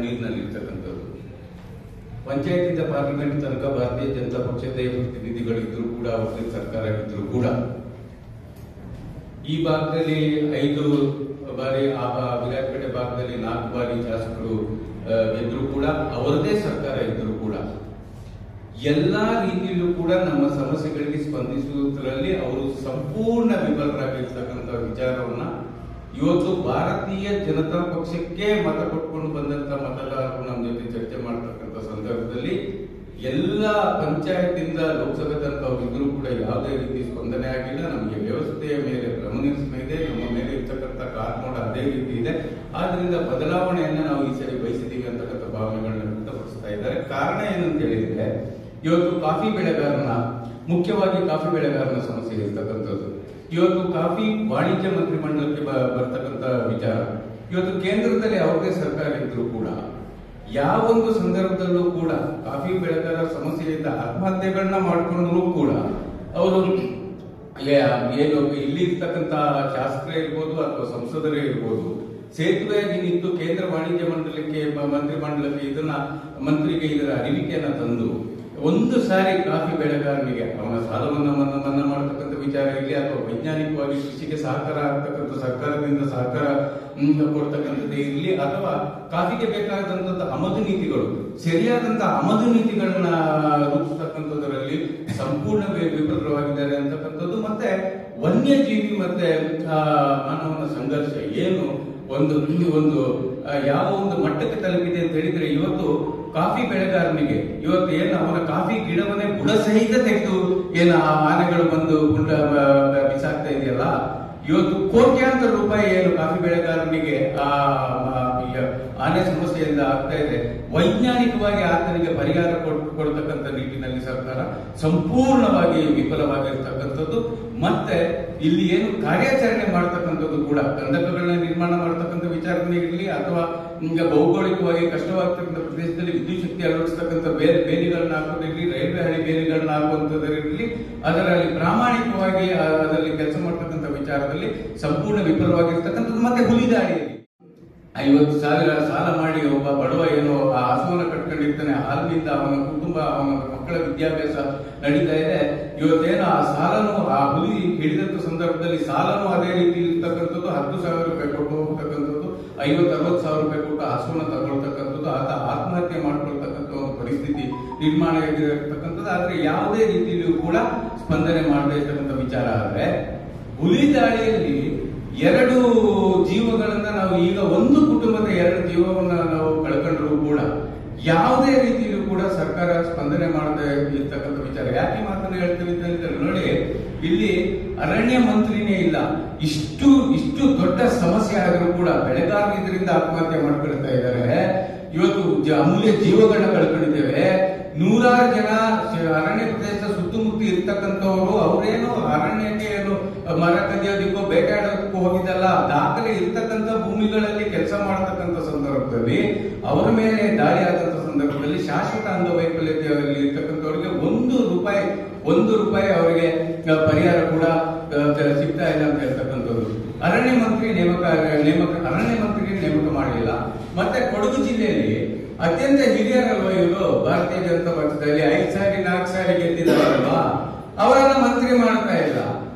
ಕಣ್ಣೀರಿನಲ್ಲಿ ಇರ್ತಕ್ಕಂಥದ್ದು ಪಂಚಾಯತಿಂದ ಪಾರ್ಲಿಮೆಂಟ್ ತನಕ ಭಾರತೀಯ ಜನತಾ ಪಕ್ಷದ ಪ್ರತಿನಿಧಿಗಳಿದ್ರು ಕೂಡ ಅವರಿಗೆ ಸರ್ಕಾರ ಇದ್ರು ಕೂಡ ಈ ಭಾಗದಲ್ಲಿ ಐದು ಬಾರಿ ಆ ಬಾ- ವಿರಾಜಪೇಟೆ ಭಾಗದಲ್ಲಿ ನಾಲ್ಕು ಬಾರಿ ಶಾಸಕರು ಆ, ಗೆದ್ರು ಕೂಡ ಅವರದೇ ಸರ್ಕಾರ ಇದ್ರು ಕೂಡ ಎಲ್ಲಾ ರೀತಿಯಲ್ಲೂ ಕೂಡ ನಮ್ಮ ಸಮಸ್ಯೆಗಳಿಗೆ ಸ್ಪಂದಿಸುವುದರಲ್ಲಿ ಅವರು ಸಂಪೂರ್ಣ ವಿಫಲರಾಗಿರ್ತಕ್ಕಂಥ ವಿಚಾರವನ್ನ ಇವತ್ತು ಭಾರತೀಯ ಜನತಾ ಪಕ್ಷಕ್ಕೆ ಮತ ಕೊಟ್ಕೊಂಡು ಬಂದಂತ ಮತದಾರರು ನಮ್ಮ ಜೊತೆ ಚರ್ಚೆ ಮಾಡ್ತಕ್ಕಂಥ ಸಂದರ್ಭದಲ್ಲಿ ಎಲ್ಲ ಪಂಚಾಯತಿಂದ ಲೋಕಸಭೆ ತನಕ ಅವರಿದ್ರೂ ಕೂಡ ಯಾವುದೇ ರೀತಿ ಸ್ಪಂದನೆ ಆಗಿಲ್ಲ ನಮಗೆ ವ್ಯವಸ್ಥೆಯ ಮೇಲೆ ಗಮನಿಸ್ತಾ ಇದೆ ನಮ್ಮ ಮೇಲೆ ಇರ್ತಕ್ಕಂಥ ಕಾರ್ಮೋಡ ಅದೇ ರೀತಿ ಇದೆ ಆದ್ರಿಂದ ಬದಲಾವಣೆಯನ್ನ ನಾವು ಈ ಸರಿ ಬಯಸಿದ್ದೀವಿ ಅಂತಕ್ಕಂಥ ಭಾವನೆಗಳನ್ನ ವ್ಯಕ್ತಪಡಿಸ್ತಾ ಇದ್ದಾರೆ ಕಾರಣ ಏನಂತ ಹೇಳಿದ್ರೆ ಇವತ್ತು ಕಾಫಿ ಬೆಳೆಗಾರನ ಮುಖ್ಯವಾಗಿ ಕಾಫಿ ಬೆಳೆಗಾರನ ಸಮಸ್ಯೆ ಇರ್ತಕ್ಕಂಥದ್ದು ಇವತ್ತು ಕಾಫಿ ವಾಣಿಜ್ಯ ಮಂತ್ರಿಮಂಡಲಕ್ಕೆ ಬ- ಬರ್ತಕ್ಕಂಥ ವಿಚಾರ ಇವತ್ತು ಕೇಂದ್ರದಲ್ಲಿ ಯಾವುದೇ ಸರ್ಕಾರ ಇದ್ರೂ ಕೂಡ ಯಾವೊಂದು ಸಂದರ್ಭದಲ್ಲೂ ಕೂಡ ಕಾಫಿ ಬೆಳೆಗಾರ ಸಮಸ್ಯೆಯಿಂದ ಆತ್ಮಹತ್ಯೆಗಳನ್ನ ಮಾಡ್ಕೊಂಡ್ರು ಕೂಡ ಅವರು ಏನು ಇಲ್ಲಿ ಇರ್ತಕ್ಕಂತ ಶಾಸಕರೇ ಇರ್ಬೋದು ಅಥವಾ ಸಂಸದರೇ ಇರ್ಬೋದು ಸೇತುವೆಯಾಗಿ ನಿಂತು ಕೇಂದ್ರ ವಾಣಿಜ್ಯ ಮಂಡಲಕ್ಕೆ ಮ- ಮಂತ್ರಿ ಮಂಡಲಕ್ಕೆ ಇದನ್ನ ಮಂತ್ರಿಗೆ ಇದರ ಅರಿವಿಕೆಯನ್ನ ತಂದು ಒಂದು ಸಾರಿ ಕಾಫಿ ಬೆಳೆಗಾರನಿಗೆ ಅವನ ಸಾಲ ಮನ್ನಾ ಮನ್ನಾ ಮನ್ನಾ ಮಾಡತಕ್ಕಂಥ ವಿಚಾರ ಇರಲಿ ಅಥವಾ ವೈಜ್ಞಾನಿಕವಾಗಿ ಕೃಷಿಗೆ ಸಹಕಾರ ಆಗ್ತಕ್ಕಂಥ ಸರ್ಕಾರದಿಂದ ಸಹಕಾರ ಹ್ಮ್, ಕೊಡ್ತಕ್ಕಂಥದ್ದೇ ಇರಲಿ ಅಥವಾ ಕಾಫಿಗೆ ಬೇಕಾದಂತಹ ಆಮದು ನೀತಿಗಳು ಸರಿಯಾದಂತಹ ಆಮದು ನೀತಿಗಳನ್ನ ರೂಪಿಸ್ತಕ್ಕಂಥದ್ರಲ್ಲಿ ಸಂಪೂರ್ಣ ವಿ- ವಿಫಲವಾಗಿದ್ದಾರೆ ಅಂತಕ್ಕಂಥದ್ದು ಮತ್ತೆ ವನ್ಯಜೀವಿ ಮತ್ತೆ ಆ, ಮಾನವನ ಸಂಘರ್ಷ ಏನು ಒಂದು ಒಂದು ಆ, ಯಾವ ಒಂದು ಮಟ್ಟಕ್ಕೆ ತಲುಪಿದೆ ಅಂತ ಹೇಳಿದ್ರೆ ಇವತ್ತು ಕಾಫಿ ಬೆಳೆಗಾರನಿಗೆ ಇವತ್ತು ಏನು ಅವನ ಕಾಫಿ ಗಿಡವನ್ನೇ ಬುಡ ಸಹಿತ ತೆಗೆದು ಏನು ಆ ಆನೆಗಳು ಬಂದು ಗುಂಡ ಬ- ಬಿಸಾಕ್ತಾ ಇದೆಯಲ್ಲ ಇವತ್ತು ಕೋಟ್ಯಾಂತರ ರೂಪಾಯಿ ಏನು ಕಾಫಿ ಬೆಳೆಗಾರನಿಗೆ ಆ ಆ, ಈ ಆನೆ ಸಮಸ್ಯೆಯಿಂದ ಆಗ್ತಾ ಇದೆ ವೈಜ್ಞಾನಿಕವಾಗಿ ಆತನಿಗೆ ಪರಿಹಾರ ಕೊಡ್- ಕೊಡ್ತಕ್ಕಂಥ ನಿಟ್ಟಿನಲ್ಲಿ ಸರ್ಕಾರ ಸಂಪೂರ್ಣವಾಗಿ ವಿಫಲವಾಗಿರ್ತಕ್ಕಂಥದ್ದು ಮತ್ತೆ ಇಲ್ಲಿ ಏನು ಕಾರ್ಯಾಚರಣೆ ಮಾಡ್ತಕ್ಕಂಥದ್ದು ಕೂಡ ಕಂದಕಗಳನ್ನ ನಿರ್ಮಾಣ ಮಾಡ್ತಕ್ಕಂಥ ವಿಚಾರನೆ ಇರಲಿ ಅಥವಾ ಈಗ ಭೌಗೋಳಿಕವಾಗಿ ಕಷ್ಟವಾಗ್ತಕ್ಕಂಥ ಪ್ರದೇಶದಲ್ಲಿ ವಿದ್ಯುತ್ ಶಕ್ತಿ ಅಳವಡಿಸ್ತಕ್ಕಂಥ ಬೇರೆ ಬೇಲಿಗಳನ್ನ ಹಾಕೋದಿರಲಿ ರೈಲ್ವೆ ಹಳಿ ಬೇಲಿಗಳನ್ನ ಹಾಕುವಂಥದ್ದಿರಲಿ ಅದರಲ್ಲಿ ಪ್ರಾಮಾಣಿಕವಾಗಿ ಆ, ಅದರಲ್ಲಿ ಕೆಲಸ ಮಾಡ್ತಕ್ಕಂಥ ವಿಚಾರದಲ್ಲಿ ಸಂಪೂರ್ಣ ವಿಫಲವಾಗಿರ್ತಕ್ಕಂಥದ್ದು ಮತ್ತೆ ಹುಲಿದಾಳಿಯಲ್ಲಿ ಐವತ್ತು ಸಾವಿರ ಸಾಲ ಮಾಡಿ ಒಬ್ಬ ಬಡವ ಏನೋ ಆ ಹಸುವನ್ನ ಕಟ್ಕೊಂಡಿರ್ತಾನೆ ಹಾಲಿನಿಂದ ಅವನ ಕುಟುಂಬ ಅವನ ಮಕ್ಕಳ ವಿದ್ಯಾಭ್ಯಾಸ ನಡೀತಾ ಇದೆ ಇವತ್ತೇನು ಆ ಸಾಲನು ಆ ಹುಲಿ ಹಿಡಿದಂತ ಸಂದರ್ಭದಲ್ಲಿ ಸಾಲನು ಅದೇ ರೀತಿ ಇರ್ತಕ್ಕಂಥದ್ದು ಹತ್ತು ಸಾವಿರ ರೂಪಾಯಿ ಕೊಟ್ಟು ಹೋಗ್ತಕ್ಕಂಥದ್ದು ಐವತ್ತು ಅರವತ್ತು ಸಾವಿರ ರೂಪಾಯಿ ಕೊಟ್ಟು ಹಸುವನ್ನ ತಗೊಳ್ತಕ್ಕಂಥದ್ದು ಆತ ಆತ್ಮಹತ್ಯೆ ಮಾಡ್ಕೊಳ್ತಕ್ಕಂಥ ಒಂದು ಪರಿಸ್ಥಿತಿ ನಿರ್ಮಾಣ ಆಗಿರ್ತಕ್ಕಂಥದ್ದು ಆದ್ರೆ ಯಾವುದೇ ರೀತಿಯಲ್ಲಿಯೂ ಕೂಡ ಸ್ಪಂದನೆ ಮಾಡದೇ ಇರ್ತಕ್ಕಂಥ ವಿಚಾರ ಆದ್ರೆ ಹುಲಿ ದಾಳಿಯಲ್ಲಿ ಎರಡು ಜೀವಗಳನ್ನ ನಾವು ಈಗ ಒಂದು ಕುಟುಂಬದ ಎರಡು ಜೀವವನ್ನ ನಾವು ಕಳ್ಕೊಂಡ್ರು ಕೂಡ ಯಾವುದೇ ರೀತಿಯಲ್ಲೂ ಕೂಡ ಸರ್ಕಾರ ಸ್ಪಂದನೆ ಮಾಡದೆ ಇರ್ತಕ್ಕಂಥ ವಿಚಾರ ಯಾಕೆ ಈ ಮಾತನ್ನ ಹೇಳ್ತೀವಿ ಅಂತ ಹೇಳಿದ್ರೆ ನೋಡಿ ಇಲ್ಲಿ ಅರಣ್ಯ ಮಂತ್ರಿನೇ ಇಲ್ಲ ಇಷ್ಟು ಇಷ್ಟು ದೊಡ್ಡ ಸಮಸ್ಯೆ ಆದರೂ ಕೂಡ ಬೆಳೆಗಾರರು ಇದರಿಂದ ಆತ್ಮಹತ್ಯೆ ಮಾಡ್ಕೊಳ್ತಾ ಇದ್ದಾರೆ ಇವತ್ತು ಜ- ಅಮೂಲ್ಯ ಜೀವಗಳನ್ನ ಕಳ್ಕೊಂಡಿದ್ದೇವೆ ನೂರಾರು ಜನ ಶ- ಅರಣ್ಯ ಪ್ರದೇಶ ಸುತ್ತಮುತ್ತ ಇರ್ತಕ್ಕಂಥವರು ಅವರೇನು ಅರಣ್ಯಕ್ಕೆ ಏನು ಮರ ಕದಿಯೋದಕ್ಕೋ ಬೇಟಾಡೋದಕ್ಕೂ ಹೋಗಿದ್ದಲ್ಲ ದಾಖಲೆ ಇರ್ತಕ್ಕಂಥ ಭೂಮಿಗಳಲ್ಲಿ ಕೆಲಸ ಮಾಡತಕ್ಕಂಥ ಸಂದರ್ಭದಲ್ಲಿ ಅವರ ಮೇಲೆ ದಾಳಿ ಆದಂತ ಸಂದರ್ಭದಲ್ಲಿ ಶಾಶ್ವತ ಅಂಗವೈಕಲ್ಯತೆಯಲ್ಲಿ ಇರ್ತಕ್ಕಂಥವ್ರಿಗೆ ಒಂದು ರೂಪಾಯಿ ಒಂದು ರೂಪಾಯಿ ಅವರಿಗೆ ಆ, ಪರಿಹಾರ ಕೂಡ ಆ, ಕ- ಸಿಗ್ತಾ ಇಲ್ಲ ಅಂತ ಹೇಳ್ತಕ್ಕಂಥದ್ದು ಅರಣ್ಯ ಮಂತ್ರಿ ನೇಮಕ ನೇಮಕ ಅರಣ್ಯ ಮಂತ್ರಿ ನೇಮಕ ಮಾಡಲಿಲ್ಲ ಮತ್ತೆ ಕೊಡಗು ಜಿಲ್ಲೆಯಲ್ಲಿ ಅತ್ಯಂತ ಹಿರಿಯರಲ್ವ ಇವರು ಭಾರತೀಯ ಜನತಾ ಪಕ್ಷದಲ್ಲಿ ಐದು ಸಾರಿ ನಾಲ್ಕು ಸಾರಿ ಗೆದ್ದಿದ್ದಾರಲ್ವಾ ಅವರನ್ನ ಮಂತ್ರಿ ಮಾಡ್ತಾ ಇಲ್ಲ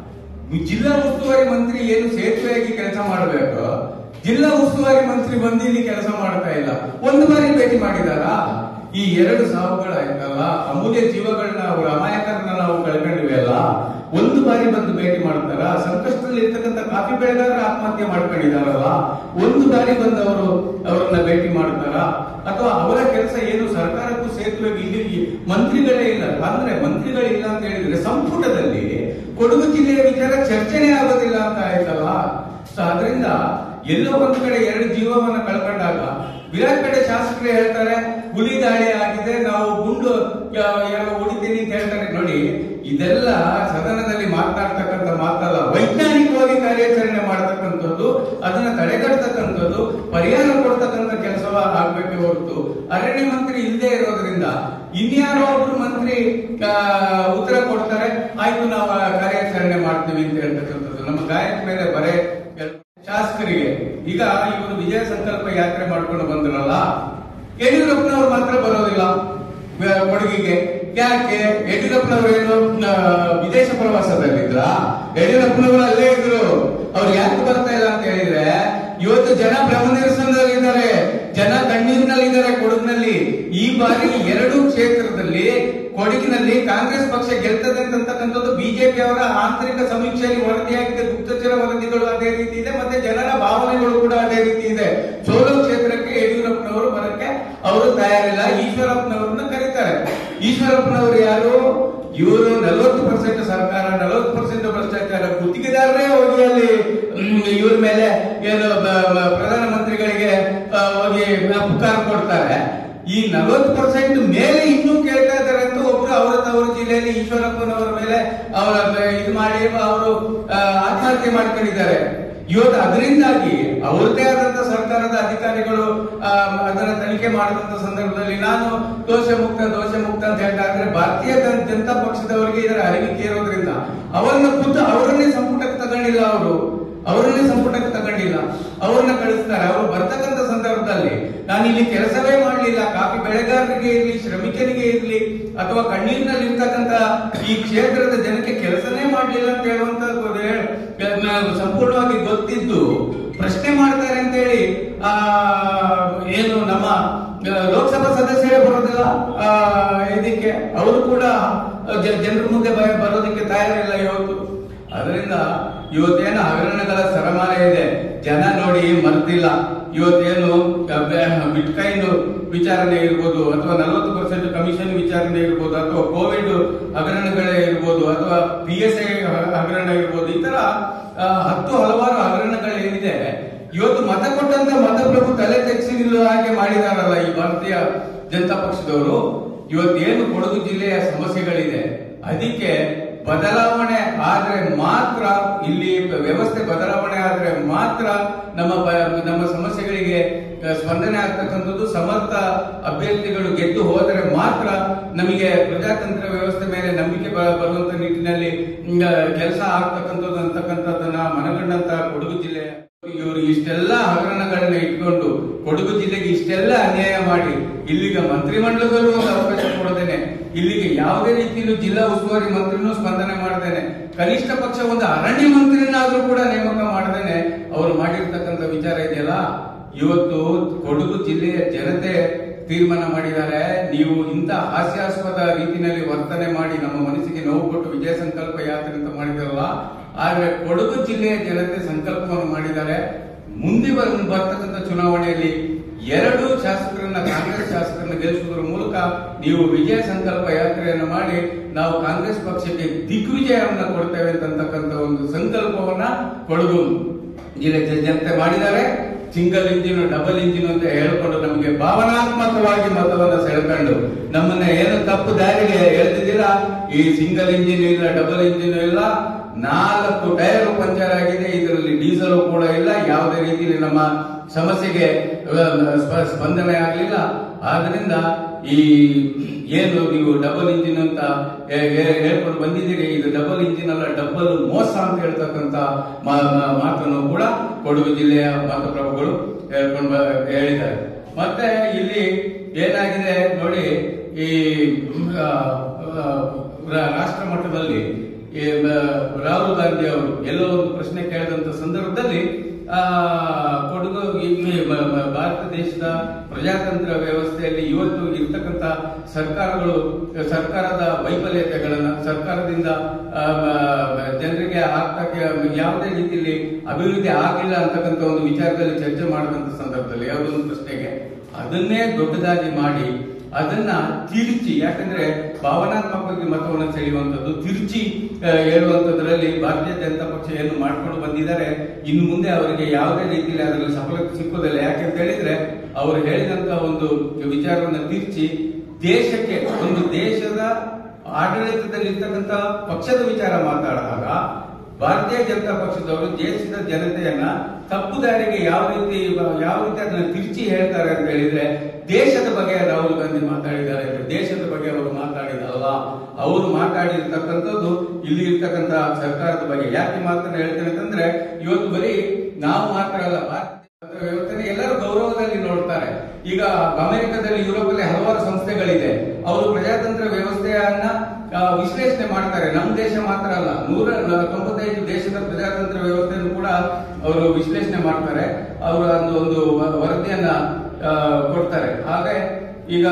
ಜಿಲ್ಲಾ ಉಸ್ತುವಾರಿ ಮಂತ್ರಿ ಏನು ಸೇತುವೆಯಾಗಿ ಕೆಲಸ ಮಾಡಬೇಕು ಜಿಲ್ಲಾ ಉಸ್ತುವಾರಿ ಮಂತ್ರಿ ಬಂದು ಇಲ್ಲಿ ಕೆಲಸ ಮಾಡ್ತಾ ಇಲ್ಲ ಒಂದು ಬಾರಿ ಭೇಟಿ ಮಾಡಿದಾರಾ ಈ ಎರಡು ಸಾವುಗಳಾಯ್ತಲ್ಲ ಅಮೂಲ್ಯ ಜೀವಗಳನ್ನ ಅವರ ಅಮಾಯಕರನ್ನ ನಾವು ಕಳ್ಕೊಂಡಿವೆ ಅಲ್ಲ ಒಂದು ಬಾರಿ ಬಂದು ಭೇಟಿ ಮಾಡ್ತಾರ ಸಂಕಷ್ಟದಲ್ಲಿ ಇರ್ತಕ್ಕಂಥ ಕಾಫಿ ಬೆಳೆಗಾರರ ಆತ್ಮಹತ್ಯೆ ಮಾಡ್ಕೊಂಡಿದಾರಲ್ಲ ಒಂದು ಬಾರಿ ಬಂದು ಅವರು ಅವರನ್ನ ಭೇಟಿ ಮಾಡ್ತಾರ ಅಥವಾ ಅವರ ಕೆಲಸ ಏನು ಸರ್ಕಾರಕ್ಕೂ ಸೇತುವೆಗೆ ಇಲ್ಲಿ ಮಂತ್ರಿಗಳೇ ಇಲ್ಲ ಅಂದ್ರೆ ಮಂತ್ರಿಗಳಿಲ್ಲ ಅಂತ ಹೇಳಿದ್ರೆ ಸಂಪುಟದಲ್ಲಿ ಕೊಡಗು ಜಿಲ್ಲೆಯ ವಿಚಾರ ಚರ್ಚೆನೇ ಆಗೋದಿಲ್ಲ ಅಂತ ಆಯ್ತಲ್ಲ ಸೊ ಅದರಿಂದ ಎಲ್ಲೋ ಒಂದು ಕಡೆ ಎರಡು ಜೀವವನ್ನ ಕಳ್ಕೊಂಡಾಗ ವಿರಾಟ್ ಕಡೆ ಶಾಸಕರು ಹೇಳ್ತಾರೆ ಹುಲಿ ದಾಳಿ ಆಗಿದೆ ನಾವು ಗುಂಡು ಆ, ಏನೋ ಹೊಡಿತೀನಿ ಅಂತ ಹೇಳ್ತಾರೆ ನೋಡಿ ಇದೆಲ್ಲ ಸದನದಲ್ಲಿ ಮಾತನಾಡ್ತಕ್ಕಂಥ ಮಾತಲ್ಲ ವೈಜ್ಞಾನಿಕವಾಗಿ ಕಾರ್ಯಾಚರಣೆ ಮಾಡತಕ್ಕಂಥದ್ದು ಅದನ್ನ ತಡೆಗಟ್ಟತಕ್ಕಂಥದ್ದು ಪರಿಹಾರ ಕೊಡ್ತಕ್ಕಂಥ ಕೆಲಸವ ಆಗ್ಬೇಕೆ ಹೊರತು ಅರಣ್ಯ ಮಂತ್ರಿ ಇಲ್ಲದೆ ಇರೋದ್ರಿಂದ ಇನ್ಯಾರೋ ಒಬ್ರು ಮಂತ್ರಿ ಆ, ಉತ್ತರ ಕೊಡ್ತಾರೆ ಆಯ್ತು ನಾವು ಆ ಕಾರ್ಯಾಚರಣೆ ಮಾಡ್ತೀವಿ ಅಂತ ಹೇಳ್ತಕ್ಕಂಥದ್ದು ನಮ್ಮ ಗಾಯದ ಮೇಲೆ ಬರೆ ಶಾಸಕರಿಗೆ ಈಗ ಇವರು ವಿಜಯ ಸಂಕಲ್ಪ ಯಾತ್ರೆ ಮಾಡ್ಕೊಂಡು ಬಂದ್ರಲ್ಲ ಯಡಿಯೂರಪ್ಪನವರು ಮಾತ್ರ ಬರೋದಿಲ್ಲ ವ- ಕೊಡಗಿಗೆ ಯಾಕೆ ಯಡಿಯೂರಪ್ಪನವರು ಏನು ಆ, ವಿದೇಶ ಪ್ರವಾಸದಲ್ಲಿದ್ರ ಯಡಿಯೂರಪ್ಪನವರು ಅಲ್ಲೇ ಇದ್ರು ಅವ್ರು ಯಾಕೆ ಬರ್ತಾ ಇಲ್ಲ ಅಂತ ಹೇಳಿದ್ರೆ ಇವತ್ತು ಜನ ಭ್ರಮ ನಿರಸನದಲ್ಲಿದ್ದಾರೆ ಜನ ಕಣ್ಣೀರಿನಲ್ಲಿದ್ದಾರೆ ಕೊಡಗಿನಲ್ಲಿ ಈ ಬಾರಿ ಎರಡು ಕ್ಷೇತ್ರದಲ್ಲಿ ಕೊಡಗಿನಲ್ಲಿ ಕಾಂಗ್ರೆಸ್ ಪಕ್ಷ ಗೆಲ್ತದೆ ಅಂತಕ್ಕಂಥದ್ದು ಬಿಜೆಪಿ ಅವರ ಆಂತರಿಕ ಸಮೀಕ್ಷೆಯಲ್ಲಿ ವರದಿಯಾಗಿದೆ ಗುಪ್ತಚರ ವರದಿಗಳು ಅದೇ ರೀತಿ ಇದೆ ಮತ್ತೆ ಜನರ ಭಾವನೆಗಳು ಕೂಡ ಅದೇ ರೀತಿ ಇದೆ ಸೋಲು ಕ್ಷೇತ್ರಕ್ಕೆ ಯಡಿಯೂರಪ್ಪನವರು ಬರಕ್ಕೆ ಅವರು ತಯಾರಿಲ್ಲ ಈಶ್ವರಪ್ಪನವರನ್ನ ಕರೀತಾರೆ ಈಶ್ವರಪ್ಪನವರು ಯಾರು ಇವರು ನಲವತ್ತು ಪರ್ಸೆಂಟ್ ಸರ್ಕಾರ ನಲವತ್ತು ಪರ್ಸೆಂಟ್ ಭ್ರಷ್ಟಾಚಾರ ಗುತ್ತಿಗೆದಾರರೇ ಹೋಗಿ ಅಲ್ಲಿ ಹ್ಮ್, ಇವ್ರ ಮೇಲೆ ಏನು ಬ- ಬ- ಪ್ರಧಾನಮಂತ್ರಿಗಳಿಗೆ ಆ, ಹೋಗಿ ಪುಕಾರ ಕೊಡ್ತಾರೆ ಈ ನಲವತ್ತು ಪರ್ಸೆಂಟ್ ಮೇಲೆ ಇನ್ನೂ ಕೇಳ್ತಾ ಇದ್ದಾರೆ ಅಂತ ಒಬ್ರು ಅವರ ತವರು ಜಿಲ್ಲೆಯಲ್ಲಿ ಈಶ್ವರಪ್ಪನವರ ಮೇಲೆ ಅವರ ಇದು ಮಾಡಿ ಅವರು ಆ, ಆತ್ಮಹತ್ಯೆ ಮಾಡ್ಕೊಂಡಿದ್ದಾರೆ ಇವತ್ತು ಅದರಿಂದಾಗಿ ಅವರದೇ ಆದಂತ ಸರ್ಕಾರದ ಅಧಿಕಾರಿಗಳು ಆ, ಅದನ್ನ ತನಿಖೆ ಮಾಡಿದಂತ ಸಂದರ್ಭದಲ್ಲಿ ನಾನು ದೋಷ ಮುಕ್ತ ದೋಷ ಮುಕ್ತ ಅಂತ ಹೇಳ್ತಾ ಇದ್ರೆ ಭಾರತೀಯ ಜನ- ಜನತಾ ಪಕ್ಷದವರಿಗೆ ಇದರ ಅರಿವಿಕೆ ಇರೋದ್ರಿಂದ ಅವರನ್ನ ಖುದ್ದು ಅವರನ್ನೇ ಸಂಪುಟಕ್ಕೆ ತಗೊಂಡಿಲ್ಲ ಅವರು ಅವರನ್ನೇ ಸಂಪುಟಕ್ಕೆ ತಗೊಂಡಿಲ್ಲ ಅವ್ರನ್ನ ಕಳಿಸ್ತಾರೆ ಅವರು ಬರ್ತಕ್ಕಂಥ ಸಂದರ್ಭದಲ್ಲಿ ನಾನು ಇಲ್ಲಿ ಕೆಲಸವೇ ಮಾಡಲಿಲ್ಲ ಕಾಫಿ ಬೆಳೆಗಾರರಿಗೆ ಇರ್ಲಿ ಶ್ರಮಿಕರಿಗೆ ಇರ್ಲಿ ಅಥವಾ ಕಣ್ಣೀರಿನಲ್ಲಿ ಇರ್ತಕ್ಕಂಥ ಈ ಕ್ಷೇತ್ರದ ಜನಕ್ಕೆ ಕೆಲಸನೇ ಮಾಡಲಿಲ್ಲ ಅಂತ ಹೇಳುವಂತ ಸಂಪೂರ್ಣವಾಗಿ ಗೊತ್ತಿದ್ದು ಪ್ರಶ್ನೆ ಮಾಡ್ತಾರೆ ಅಂತ ಹೇಳಿ ಆ ಏನು ನಮ್ಮ ಆ, ಲೋಕಸಭಾ ಸದಸ್ಯರೇ ಬರೋದಿಲ್ಲ ಆ, ಇದಕ್ಕೆ ಅವರು ಕೂಡ ಜ- ಜನರ ಮುಂದೆ ಬ- ಬರೋದಕ್ಕೆ ತಯಾರಿಲ್ಲ ಇವತ್ತು ಅದರಿಂದ ಇವತ್ತೇನು ಹಗರಣಗಳ ಸರಮಾಲೆ ಇದೆ ಜನ ನೋಡಿ ಮರ್ತಿಲ್ಲ ಇವತ್ತೇನು ಬಿಟ್ಕಾಯಿನ್ ವಿಚಾರಣೆ ಇರ್ಬೋದು ಅಥವಾ ನಲವತ್ತು ಪರ್ಸೆಂಟ್ ಕಮಿಷನ್ ವಿಚಾರಣೆ ಇರ್ಬೋದು ಅಥವಾ ಕೋವಿಡ್ ಹಗರಣಗಳೇ ಇರ್ಬೋದು ಅಥವಾ ಪಿ ಎಸ್ ಐ ಹಗರಣ ಇರ್ಬೋದು ಈ ತರ ಆ, ಹತ್ತು ಹಲವಾರು ಹಗರಣಗಳೇನಿದೆ ಇವತ್ತು ಮತ ಕೊಟ್ಟಂತ ಮತಪ್ರಭು ತಲೆ ತೆಗೆಸಿ ನಿಲ್ಲುವ ಹಾಗೆ ಮಾಡಿದಾರಲ್ಲ ಈ ಭಾರತೀಯ ಜನತಾ ಪಕ್ಷದವರು ಇವತ್ತೇನು ಕೊಡಗು ಜಿಲ್ಲೆಯ ಸಮಸ್ಯೆಗಳಿದೆ ಅದಕ್ಕೆ ಬದಲಾವಣೆ ಆದ್ರೆ ಮಾತ್ರ ಇಲ್ಲಿ ವ್ಯವಸ್ಥೆ ಬದಲಾವಣೆ ಆದ್ರೆ ಮಾತ್ರ ನಮ್ಮ ಬ- ನಮ್ಮ ಸಮಸ್ಯೆಗಳಿಗೆ ಆ, ಸ್ಪಂದನೆ ಆಗ್ತಕ್ಕಂಥದ್ದು ಸಮರ್ಥ ಅಭ್ಯರ್ಥಿಗಳು ಗೆದ್ದು ಹೋದರೆ ಮಾತ್ರ ನಮಗೆ ಪ್ರಜಾತಂತ್ರ ವ್ಯವಸ್ಥೆ ಮೇಲೆ ನಂಬಿಕೆ ಬ- ಬರುವಂತ ನಿಟ್ಟಿನಲ್ಲಿ ಕೆಲಸ ಆಗ್ತಕ್ಕಂಥದ್ದು ಅಂತಕ್ಕಂಥದ್ದನ್ನ ಮನಗಂಡಂತ ಕೊಡಗು ಜಿಲ್ಲೆ ಇವರು ಇಷ್ಟೆಲ್ಲ ಹಗರಣಗಳನ್ನ ಇಟ್ಕೊಂಡು ಕೊಡಗು ಜಿಲ್ಲೆಗೆ ಇಷ್ಟೆಲ್ಲ ಅನ್ಯಾಯ ಮಾಡಿ ಇಲ್ಲಿಗ ಮಂತ್ರಿಮಂಡಲದಲ್ಲೂ ಒಂದು ಅವಕಾಶ ಕೊಡದೇನೆ ಇಲ್ಲಿಗೆ ಯಾವುದೇ ರೀತಿಯಲ್ಲೂ ಜಿಲ್ಲಾ ಉಸ್ತುವಾರಿ ಮಂತ್ರಿನೂ ಸ್ಪಂದನೆ ಮಾಡದೇನೆ ಕನಿಷ್ಠ ಪಕ್ಷ ಒಂದು ಅರಣ್ಯ ಮಂತ್ರಿನಾದ್ರೂ ಕೂಡ ನೇಮಕ ಮಾಡದೇನೆ ಅವರು ಮಾಡಿರ್ತಕ್ಕಂಥ ವಿಚಾರ ಇದೆಯಲ್ಲ ಇವತ್ತು ಕೊಡಗು ಜಿಲ್ಲೆಯ ಜನತೆ ತೀರ್ಮಾನ ಮಾಡಿದ್ದಾರೆ ನೀವು ಇಂಥ ಹಾಸ್ಯಾಸ್ಪದ ರೀತಿಯಲ್ಲಿ ವರ್ತನೆ ಮಾಡಿ ನಮ್ಮ ಮನಸ್ಸಿಗೆ ನೋವು ಕೊಟ್ಟು ವಿಜಯ ಸಂಕಲ್ಪ ಯಾತ್ರೆ ಅಂತ ಮಾಡಿದಾರಲ್ಲ ಆದ್ರೆ ಕೊಡಗು ಜಿಲ್ಲೆಯ ಜನತೆ ಸಂಕಲ್ಪವನ್ನು ಮಾಡಿದ್ದಾರೆ ಮುಂದೆ ಬರ್- ಬರ್ತಕ್ಕಂಥ ಚುನಾವಣೆಯಲ್ಲಿ ಎರಡು ಶಾಸಕರನ್ನ ಕಾಂಗ್ರೆಸ್ ಶಾಸಕರನ್ನ ಗೆಲ್ಲಿಸುವುದರ ಮೂಲಕ ನೀವು ವಿಜಯ ಸಂಕಲ್ಪ ಯಾತ್ರೆಯನ್ನು ಮಾಡಿ ನಾವು ಕಾಂಗ್ರೆಸ್ ಪಕ್ಷಕ್ಕೆ ದಿಗ್ವಿಜಯವನ್ನು ಕೊಡ್ತೇವೆ ಅಂತಕ್ಕಂಥ ಒಂದು ಸಂಕಲ್ಪವನ್ನ ಕೊಡಗು ಜಿಲ್ಲೆ ಜ- ಜನತೆ ಮಾಡಿದ್ದಾರೆ ಸಿಂಗಲ್ ಇಂಜಿನ್ ಡಬಲ್ ಇಂಜಿನ್ ಅಂತ ಹೇಳ್ಕೊಂಡು ನಮಗೆ ಭಾವನಾತ್ಮಕವಾಗಿ ಮತವನ್ನ ಸೆಳ್ಕೊಂಡು ನಮ್ಮನ್ನ ಏನು ತಪ್ಪು ದಾರಿಗೆ ಎಳೆದಿದ್ದೀರಾ ಈ ಸಿಂಗಲ್ ಇಂಜಿನ್ ಇಲ್ಲ ಡಬಲ್ ಇಂಜಿನ್ ಇಲ್ಲ ನಾಲ್ಕು ಟೈರ್ ಪಂಚರ್ ಆಗಿದೆ ಇದರಲ್ಲಿ ಡೀಸೆಲ್ ಕೂಡ ಇಲ್ಲ ಯಾವುದೇ ರೀತಿಯಲ್ಲಿ ನಮ್ಮ ಸಮಸ್ಯೆಗೆ ಆ, ಸ್ಪ- ಸ್ಪಂದನೆ ಆಗಲಿಲ್ಲ ಆದ್ರಿಂದ ಈ ಏನು ನೀವು ಡಬಲ್ ಇಂಜಿನ್ ಅಂತ ಹೇ- ಹೇ- ಹೇಳ್ಕೊಂಡು ಬಂದಿದ್ದೀರಿ ಇದು ಡಬಲ್ ಇಂಜಿನ್ ಅಲ್ಲ ಡಬಲ್ ಮೋಸ ಅಂತ ಹೇಳ್ತಕ್ಕಂತ ಮಾ- ಮಾ- ಮಾತನ್ನು ಕೂಡ ಕೊಡಗು ಜಿಲ್ಲೆಯ ಮತಪ್ರಭುಗಳು ಹೇಳ್ಕೊಂಡು ಬ- ಹೇಳಿದ್ದಾರೆ ಮತ್ತೆ ಇಲ್ಲಿ ಏನಾಗಿದೆ ನೋಡಿ ಈ ಆ, ಆ, ರಾ- ರಾಷ್ಟ್ರ ಮಟ್ಟದಲ್ಲಿ ಈ ಬ- ರಾಹುಲ್ ಗಾಂಧಿ ಅವರು ಎಲ್ಲೋ ಒಂದು ಪ್ರಶ್ನೆ ಕೇಳಿದಂತ ಸಂದರ್ಭದಲ್ಲಿ ಆ ಕೊಡಗು ಇಲ್ಲಿ ಬ- ಬ- ಭಾರತ ದೇಶದ ಪ್ರಜಾತಂತ್ರ ವ್ಯವಸ್ಥೆಯಲ್ಲಿ ಇವತ್ತು ಇರ್ತಕ್ಕಂಥ ಸರ್ಕಾರಗಳು ಸರ್ಕಾರದ ವೈಫಲ್ಯತೆಗಳನ್ನ ಸರ್ಕಾರದಿಂದ ಆ, ಮ- ಜನರಿಗೆ ಆಗ್ತಕ್ಕೆ ಯಾವುದೇ ರೀತಿಯಲ್ಲಿ ಅಭಿವೃದ್ಧಿ ಆಗಿಲ್ಲ ಅಂತಕ್ಕಂಥ ಒಂದು ವಿಚಾರದಲ್ಲಿ ಚರ್ಚೆ ಮಾಡಿದಂತ ಸಂದರ್ಭದಲ್ಲಿ ಯಾವುದೋ ಒಂದು ಪ್ರಶ್ನೆಗೆ ಅದನ್ನೇ ದೊಡ್ಡದಾಗಿ ಮಾಡಿ ಅದನ್ನ ತಿರುಚಿ ಯಾಕಂದ್ರೆ ಭಾವನಾತ್ಮಕವಾಗಿ ಮತವನ್ನು ಸೆಳೆಯುವಂಥದ್ದು ತಿರುಚಿ ಆ, ಹೇಳುವಂಥದ್ರಲ್ಲಿ ಭಾರತೀಯ ಜನತಾ ಪಕ್ಷ ಏನು ಮಾಡ್ಕೊಂಡು ಬಂದಿದ್ದಾರೆ ಇನ್ನು ಮುಂದೆ ಅವರಿಗೆ ಯಾವುದೇ ರೀತಿಯಲ್ಲಿ ಅದರಲ್ಲಿ ಸಫಲತೆ ಸಿಕ್ಕುವುದಿಲ್ಲ ಯಾಕೆಂತ ಹೇಳಿದ್ರೆ ಅವರು ಹೇಳಿದಂತ ಒಂದು ವಿಚಾರವನ್ನು ತಿರುಚಿ ದೇಶಕ್ಕೆ ಒಂದು ದೇಶದ ಆಡಳಿತದಲ್ಲಿ ಇರ್ತಕ್ಕಂಥ ಪಕ್ಷದ ವಿಚಾರ ಮಾತಾಡುವಾಗ ಭಾರತೀಯ ಜನತಾ ಪಕ್ಷದವರು ದೇಶದ ಜನತೆಯನ್ನ ತಪ್ಪು ದಾರಿಗೆ ಯಾವ ರೀತಿ ಯಾವ ರೀತಿ ಅದನ್ನ ತಿರುಚಿ ಹೇಳ್ತಾರೆ ಅಂತ ಹೇಳಿದ್ರೆ ದೇಶದ ಬಗ್ಗೆ ರಾಹುಲ್ ಗಾಂಧಿ ಮಾತಾಡಿದ್ದಾರೆ ಅಂದ್ರೆ ದೇಶದ ಬಗ್ಗೆ ಅವರು ಮಾತಾಡಿದಲ್ಲ ಅವರು ಮಾತಾಡಿರ್ತಕ್ಕಂಥದ್ದು ಇಲ್ಲಿ ಇರ್ತಕ್ಕಂಥ ಸರ್ಕಾರದ ಬಗ್ಗೆ ಯಾಕೆ ಮಾತನ್ನ ಹೇಳ್ತೇನೆ ಅಂತಂದ್ರೆ ಇವತ್ತು ಬರೀ ನಾವು ಮಾತ್ರ ಅಲ್ಲ ಭಾರತೀಯ ವ್ಯವಸ್ಥೆ ಎಲ್ಲರೂ ಗೌರವದಲ್ಲಿ ನೋಡ್ತಾರೆ ಈಗ ಅಮೆರಿಕದಲ್ಲಿ ಯುರೋಪಲ್ಲಿ ಹಲವಾರು ಸಂಸ್ಥೆಗಳಿದೆ ಅವರು ಪ್ರಜಾತಂತ್ರ ವ್ಯವಸ್ಥೆಯನ್ನ ಆ, ವಿಶ್ಲೇಷಣೆ ಮಾಡ್ತಾರೆ ನಮ್ಮ ದೇಶ ಮಾತ್ರ ಅಲ್ಲ ನೂರ ತೊಂಬತ್ತೈದು ದೇಶದ ಪ್ರಜಾತಂತ್ರ ವ್ಯವಸ್ಥೆಯನ್ನು ಕೂಡ ಅವರು ವಿಶ್ಲೇಷಣೆ ಮಾಡ್ತಾರೆ ಅವರು ಒಂದು ಒಂದು ವ- ವರದಿಯನ್ನ ಆ, ಕೊಡ್ತಾರೆ ಹಾಗೆ ಈಗ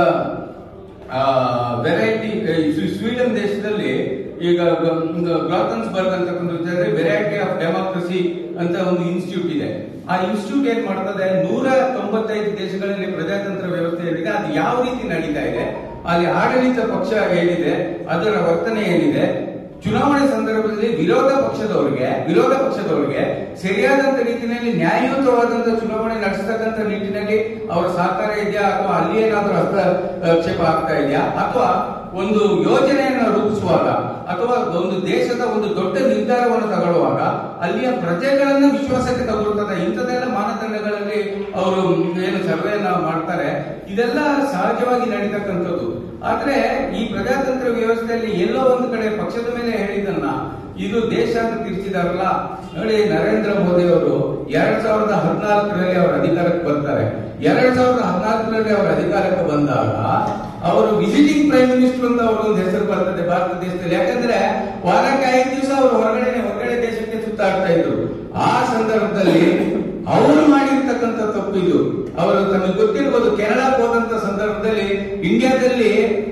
ವೆರೈಟಿ ಸ್ವೀಡನ್ ದೇಶದಲ್ಲಿ ಈಗ ಗ್ಲಾತನ್ಸ್ಬರ್ಗ್ ಅಂತಕ್ಕಂಥ ವೆರೈಟಿ ಆಫ್ ಡೆಮಾಕ್ರಸಿ ಅಂತ ಒಂದು ಇನ್ಸ್ಟಿಟ್ಯೂಟ್ ಇದೆ ಆ ಇನ್ಸ್ಟಿಟ್ಯೂಟ್ ಏನ್ ಮಾಡ್ತದೆ ನೂರ ತೊಂಬತ್ತೈದು ದೇಶಗಳಲ್ಲಿ ಪ್ರಜಾತಂತ್ರ ವ್ಯವಸ್ಥೆ ಏನಿದೆ ಅದು ಯಾವ ರೀತಿ ನಡೀತಾ ಇದೆ ಅಲ್ಲಿ ಆಡಳಿತ ಪಕ್ಷ ಏನಿದೆ ಅದರ ವರ್ತನೆ ಏನಿದೆ ಚುನಾವಣೆ ಸಂದರ್ಭದಲ್ಲಿ ವಿರೋಧ ಪಕ್ಷದವರಿಗೆ ವಿರೋಧ ಪಕ್ಷದವರಿಗೆ ಸರಿಯಾದಂತ ರೀತಿಯಲ್ಲಿ ನ್ಯಾಯಯುತವಾದಂತ ಚುನಾವಣೆ ನಡೆಸತಕ್ಕಂತ ನಿಟ್ಟಿನಲ್ಲಿ ಅವರ ಸಹಕಾರ ಇದೆಯಾ ಅಥವಾ ಅಲ್ಲಿ ಏನಾದ್ರೂ ಹಸ್ತಕ್ಷೇಪ ಆಗ್ತಾ ಇದೆಯಾ ಅಥವಾ ಒಂದು ಯೋಜನೆಯನ್ನು ರೂಪಿಸುವಾಗ ಅಥವಾ ಒಂದು ದೇಶದ ಒಂದು ದೊಡ್ಡ ನಿರ್ಧಾರವನ್ನು ತಗೊಳ್ಳುವಾಗ ಅಲ್ಲಿಯ ಪ್ರಜೆಗಳನ್ನ ವಿಶ್ವಾಸಕ್ಕೆ ತಗೊಳ್ತದೆ ಇಂಥದೆಲ್ಲ ಮಾನದಂಡಗಳಲ್ಲಿ ಅವರು ಏನು ಸರ್ವೆಯನ್ನ ಮಾಡ್ತಾರೆ ಇದೆಲ್ಲ ಸಹಜವಾಗಿ ನಡೀತಕ್ಕಂಥದ್ದು ಆದ್ರೆ ಈ ಪ್ರಜಾತಂತ್ರ ವ್ಯವಸ್ಥೆಯಲ್ಲಿ ಎಲ್ಲೋ ಒಂದು ಕಡೆ ಪಕ್ಷದ ಮೇಲೆ ಹೇಳಿದನ್ನ ಇದು ದೇಶ ಅಂತ ತಿರ್ಚಿದಾರಲ್ಲ ನೋಡಿ ನರೇಂದ್ರ ಮೋದಿ ಅವರು ಎರಡ್ ಸಾವಿರದ ಹದಿನಾಲ್ಕರಲ್ಲಿ ಅವರ ಅಧಿಕಾರಕ್ಕೆ ಬರ್ತಾರೆ ಎರಡ್ ಸಾವಿರದ ಹದಿನಾಲ್ಕರಲ್ಲಿ ಅವರ ಅಧಿಕಾರಕ್ಕೆ ಬಂದಾಗ ಅವರು ವಿಸಿಟಿಂಗ್ ಪ್ರೈಮ್ ಮಿನಿಸ್ಟರ್ ಅಂತ ಅವರ ಒಂದು ಹೆಸರು ಬರ್ತದೆ ಭಾರತ ದೇಶದಲ್ಲಿ ಯಾಕಂದ್ರೆ ವಾರಕ್ಕೆ ಐದು ದಿವಸ ಅವರು ಹೊರಗಡೆ ಹೊರಗಡೆ ದೇಶಕ್ಕೆ ಸುತ್ತಾಡ್ತಾ ಇದ್ರು ಆ ಸಂದರ್ಭದಲ್ಲಿ ಅವರು ಮಾಡಿರ್ತಕ್ಕಂಥ ತಪ್ಪು ಇದು ಅವರು ತಮಗೆ ಗೊತ್ತಿರ್ಬೋದು ಕೆನಡಾಕ್ಕೆ ಹೋದಂತ ಸಂದರ್ಭದಲ್ಲಿ ಇಂಡಿಯಾದಲ್ಲಿ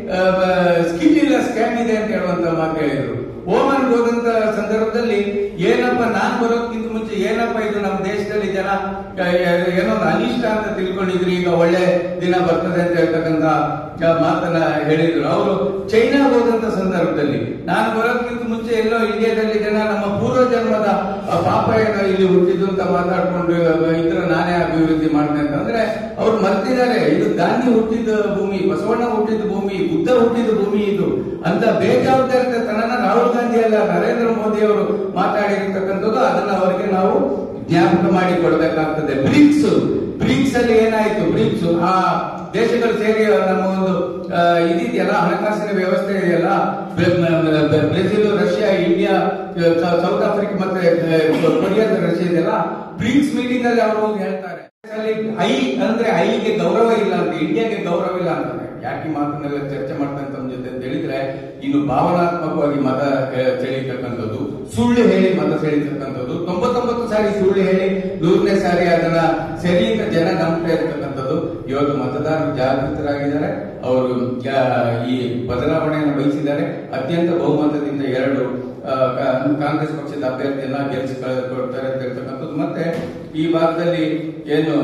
ಸ್ಕಿಲ್ ಇಲ್ಲ ಸ್ಕ್ಯಾಮ್ ಇದೆ ಅಂತ ಹೇಳುವಂತ ಮಾತು ಹೇಳಿದ್ರು ಓಮನ್ ಹೋದಂತ ಸಂದರ್ಭದಲ್ಲಿ ಏನಪ್ಪ ನಾನ್ ಬರೋಕ್ಕಿಂತ ಮುಂಚೆ ಏನಪ್ಪ ಇದು ನಮ್ಮ ದೇಶದಲ್ಲಿ ಜನ ಆ, ಏನೋ ಒಂದು ಅನಿಷ್ಟ ಅಂತ ತಿಳ್ಕೊಂಡಿದ್ರು ಈಗ ಒಳ್ಳೆ ದಿನ ಬರ್ತದೆ ಅಂತ ಹೇಳ್ತಕ್ಕಂತ ಆ, ಮಾತನ್ನ ಹೇಳಿದ್ರು ಅವರು ಚೈನಾ ಹೋದಂತ ಸಂದರ್ಭದಲ್ಲಿ ನಾನು ಬರೋಕ್ಕಿಂತ ಮುಂಚೆ ಎಲ್ಲೋ ಇಂಡಿಯಾದಲ್ಲಿ ಜನ ನಮ್ಮ ಪೂರ್ವ ಜನ್ಮದ ಆ, ಪಾಪ ಏನೋ ಇಲ್ಲಿ ಹುಟ್ಟಿದ್ದು ಅಂತ ಮಾತಾಡ್ಕೊಂಡು ಇದ್ರ ನಾನೇ ಅಭಿವೃದ್ಧಿ ಮಾಡ್ತೇನೆ ಅಂತ ಅಂದ್ರೆ ಅವ್ರು ಮರ್ತಿದ್ದಾರೆ ಇದು ಗಾಂಧಿ ಹುಟ್ಟಿದ ಭೂಮಿ ಬಸವಣ್ಣ ಹುಟ್ಟಿದ ಭೂಮಿ ಬುದ್ಧ ಹುಟ್ಟಿದ ಭೂಮಿ ಇದು ಅಂತ ಬೇಜವಾಬ್ದಾರಿತನನ ರಾಹುಲ್ ಗಾಂಧಿ ಅಲ್ಲ ನರೇಂದ್ರ ಮೋದಿ ಅವರು ಮಾತಾಡಿರ್ತಕ್ಕಂಥದ್ದು ಅದನ್ನ ಅವರಿಗೆ ನಾವು ಜ್ಞಾಪಕ ಮಾಡಿ ಕೊಡಬೇಕಾಗ್ತದೆ ಬ್ರಿಕ್ಸ್ ಬ್ರಿಕ್ಸ್ ಅಲ್ಲಿ ಏನಾಯ್ತು ಬ್ರಿಕ್ಸ್ ಆ ದೇಶಗಳು ಸೇರಿ ನಮ್ಮ ಒಂದು ಆ, ಇದಿದೆಯಲ್ಲ ಹಣಕಾಸಿನ ವ್ಯವಸ್ಥೆ ಇದೆಯಲ್ಲ ಬ್ರೆ- ಮ- ಮ- ಬ್ರೆಜಿಲ್ ರಷ್ಯಾ ಇಂಡಿಯಾ ಸೌ- ಸೌತ್ ಆಫ್ರಿಕಾ ಮತ್ತೆ ಆ, ಕೊರಿಯಾದ ರಷ್ಯಾ ಇದೆಯಲ್ಲ ಬ್ರಿಕ್ಸ್ ಮೀಟಿಂಗ್ ಅಲ್ಲಿ ಅವರು ಹೋಗಿ ಹೇಳ್ತಾರೆ ಅಲ್ಲಿ ಐ ಅಂದ್ರೆ ಐಗೆ ಗೌರವ ಇಲ್ಲ ಅಂತ ಇಂಡಿಯಾಗೆ ಗೌರವ ಇಲ್ಲ ಅಂತಾರೆ ಯಾಕೆ ಈ ಮಾತನ್ನೆಲ್ಲ ಚರ್ಚೆ ಮಾಡ್ತಾರೆ ತಮ್ಮ ಜೊತೆ ಅಂತ ಹೇಳಿದ್ರೆ ಇನ್ನು ಭಾವನಾತ್ಮಕವಾಗಿ ಮತ ಆ, ಸೆಳೀತಕ್ಕಂಥದ್ದು ಸುಳ್ಳು ಹೇಳಿ ಮತ ಸೆಳೀತಕ್ಕಂಥದ್ದು ತೊಂಬತ್ತೊಂಬತ್ತು ಸಾರಿ ಸುಳ್ಳು ಹೇಳಿ ನೂರನೇ ಸಾರಿ ಅದನ್ನ ಸರಿ ಅಂತ ಜನ ನಂಬ್ತಾ ಇರ್ತಕ್ಕಂಥದ್ದು ಇವತ್ತು ಮತದಾರರು ಜಾಗೃತರಾಗಿದ್ದಾರೆ ಅವರು ಯಾ- ಈ ಬದಲಾವಣೆಯನ್ನು ಬಯಸಿದ್ದಾರೆ ಅತ್ಯಂತ ಬಹುಮತದಿಂದ ಎರಡು ಆ, ಕಾ- ಕಾಂಗ್ರೆಸ್ ಪಕ್ಷದ ಅಭ್ಯರ್ಥಿಯನ್ನ ಗೆಲ್ಲಿಸಿ ಕೊಡ್ತಾರೆ ಅಂತ ಹೇಳ್ತಕ್ಕಂಥದ್ದು ಮತ್ತೆ ಈ ಭಾಗದಲ್ಲಿ ಏನು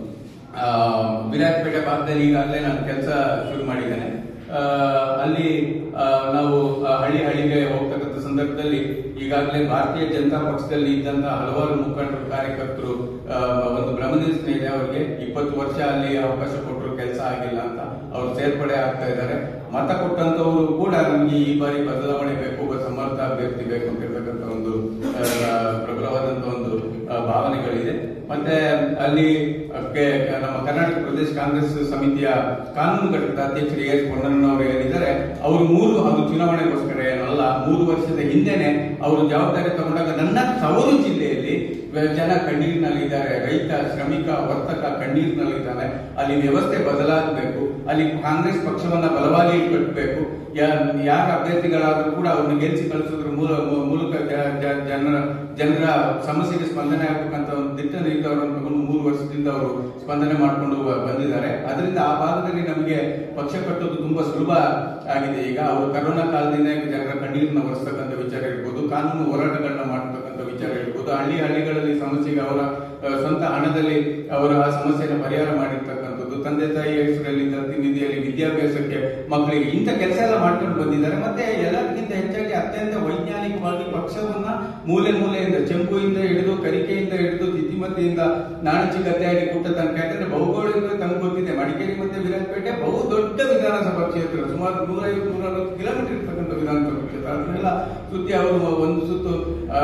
ಆ, ವಿರಾಜಪೇಟೆ ಭಾಗದಲ್ಲಿ ಈಗಾಗಲೇ ನಾನು ಕೆಲಸ ಶುರು ಮಾಡಿದ್ದೇನೆ ಆ, ಅಲ್ಲಿ ಆ, ನಾವು ಆ, ಹಳ್ಳಿ ಹಳ್ಳಿಗೆ ಹೋಗ್ತಕ್ಕಂಥ ಸಂದರ್ಭದಲ್ಲಿ ಈಗಾಗಲೇ ಭಾರತೀಯ ಜನತಾ ಪಕ್ಷದಲ್ಲಿ ಇದ್ದಂತಹ ಹಲವಾರು ಮುಖಂಡರು ಕಾರ್ಯಕರ್ತರು ಆ, ಒಂದು ಭ್ರಮನಿರ್ಸನೆ ಇದೆ ಅವರಿಗೆ ಇಪ್ಪತ್ತು ವರ್ಷ ಅಲ್ಲಿ ಅವಕಾಶ ಕೊಟ್ಟರು ಕೆಲಸ ಆಗಿಲ್ಲ ಅಂತ ಅವ್ರು ಸೇರ್ಪಡೆ ಆಗ್ತಾ ಇದ್ದಾರೆ ಮತ ಕೊಟ್ಟಂತವರು ಕೂಡ ನಮಗೆ ಈ ಬಾರಿ ಬದಲಾವಣೆ ಬೇಕು ಒಬ್ಬ ಸಮರ್ಥ ಅಭ್ಯರ್ಥಿ ಬೇಕು ಅಂತ ಹೇಳ್ತಕ್ಕಂಥ ಒಂದು ಆ, ಪ್ರಬಲವಾದಂತ ಒಂದು ಆ, ಭಾವನೆಗಳಿದೆ ಮತ್ತೆ ಅಲ್ಲಿ ಅಕ್ಕೆ ನಮ್ಮ ಕರ್ನಾಟಕ ಪ್ರದೇಶ ಕಾಂಗ್ರೆಸ್ ಸಮಿತಿಯ ಕಾನೂನು ಘಟಕದ ಅಧ್ಯಕ್ಷರು ಎಸ್ ಅವರು ಏನಿದ್ದಾರೆ ಅವರು ಮೂರು ಅದು ಚುನಾವಣೆಗೋಸ್ಕರ ಏನಲ್ಲ ಮೂರು ವರ್ಷದ ಹಿಂದೆನೆ ಅವರು ಜವಾಬ್ದಾರಿ ತಗೊಂಡಾಗ ನನ್ನ ತವರು ಜಿಲ್ಲೆಯಲ್ಲಿ ಜನ ಕಣ್ಣೀರಿನಲ್ಲಿದ್ದಾರೆ ರೈತ ಶ್ರಮಿಕ ವರ್ತಕ ಕಣ್ಣೀರಿನಲ್ಲಿದ್ದಾನೆ ಅಲ್ಲಿ ವ್ಯವಸ್ಥೆ ಬದಲಾಗಬೇಕು ಅಲ್ಲಿ ಕಾಂಗ್ರೆಸ್ ಪಕ್ಷವನ್ನ ಬಲವಾಗಿ ಕಟ್ಟಬೇಕು ಯಾರ ಅಭ್ಯರ್ಥಿಗಳಾದ್ರೂ ಕೂಡ ಅವ್ರನ್ನ ಗೆಲ್ಲಿಸಿ ಕಳಿಸೋದ್ರ ಮೂಲ ಮೂ- ಮೂಲಕ ಜ- ಜ- ಜನರ ಜನರ ಸಮಸ್ಯೆಗೆ ಸ್ಪಂದನೆ ಆಗ್ಬೇಕಂತ ಒಂದು ದಿಟ್ಟ ನಿರ್ಧಾರವನ್ನು ತಗೊಂಡು ಮೂರು ವರ್ಷದಿಂದ ಅವರು ಸ್ಪಂದನೆ ಮಾಡಿಕೊಂಡು ಬಂದಿದ್ದಾರೆ ಅದರಿಂದ ಆ ಭಾಗದಲ್ಲಿ ನಮಗೆ ಪಕ್ಷ ಕಟ್ಟೋದು ತುಂಬಾ ಸುಲಭ ಆಗಿದೆ ಈಗ ಅವರು ಕರೋನಾ ಕಾಲದಿಂದ ಜನರ ಕಣ್ಣೀರನ್ನ ಒರೆಸ್ತಕ್ಕಂಥ ವಿಚಾರ ಇರ್ಬೋದು ಕಾನೂನು ಹೋರಾಟಗಳನ್ನ ಮಾಡತಕ್ಕಂಥ ವಿಚಾರ ಇರ್ಬೋದು ಹಳ್ಳಿ ಹಳ್ಳಿಗಳಲ್ಲಿ ಸಮಸ್ಯೆಗೆ ಅವರ ಆ, ಸ್ವಂತ ಹಣದಲ್ಲಿ ಅವರ ಆ ಸಮಸ್ಯೆನ ಪರಿಹಾರ ಮಾಡಿರ್ತಕ್ಕಂಥದ್ದು ತಂದೆ ತಾಯಿ ಹೆಸರಲ್ಲಿ ದತ್ತಿ ನಿಧಿಯಲ್ಲಿ ವಿದ್ಯಾಭ್ಯಾಸಕ್ಕೆ ಮಕ್ಕಳಿಗೆ ಇಂಥ ಕೆಲಸ ಎಲ್ಲ ಮಾಡ್ಕೊಂಡು ಬಂದಿದ್ದಾರೆ ಮತ್ತೆ ಎಲ್ಲದಕ್ಕಿಂತ ಹೆಚ್ಚಾಗಿ ಅತ್ಯಂತ ವೈಜ್ಞಾನಿಕವಾಗಿ ಪಕ್ಷವನ್ನ ಮೂಲೆ ಮೂಲೆಯಿಂದ ಚೆಂಬುಯಿಂದ ಹಿಡಿದು ಕರಿಕೆಯಿಂದ ಹಿಡಿದು ತಿಥಿಮತಿಯಿಂದ ನಾಣಚಿ ಗದ್ದೆಯಾಡಿ ಕೂಟ ತನಕ ಯಾಕಂದ್ರೆ ಭೌಗೋಳಿಕ ತನಗೆ ಗೊತ್ತಿದೆ ಮಡಿಕೇರಿ ಮತ್ತೆ ವಿರಾಜಪೇಟೆ ಬಹು ದೊಡ್ಡ ವಿಧಾನಸಭಾ ಕ್ಷೇತ್ರ ಸುಮಾರು ನೂರೈವತ್ತು ನೂರ ಅರವತ್ತು ಕಿಲೋಮೀಟರ್ ಇರ್ತಕ್ಕಂಥ ವಿಧಾನಸಭಾ ಕ್ಷೇತ್ರ ಅದನ್ನೆಲ್ಲ ಸುತ್ತಿ ಅವರು ಒಂದು ಸುತ್ತು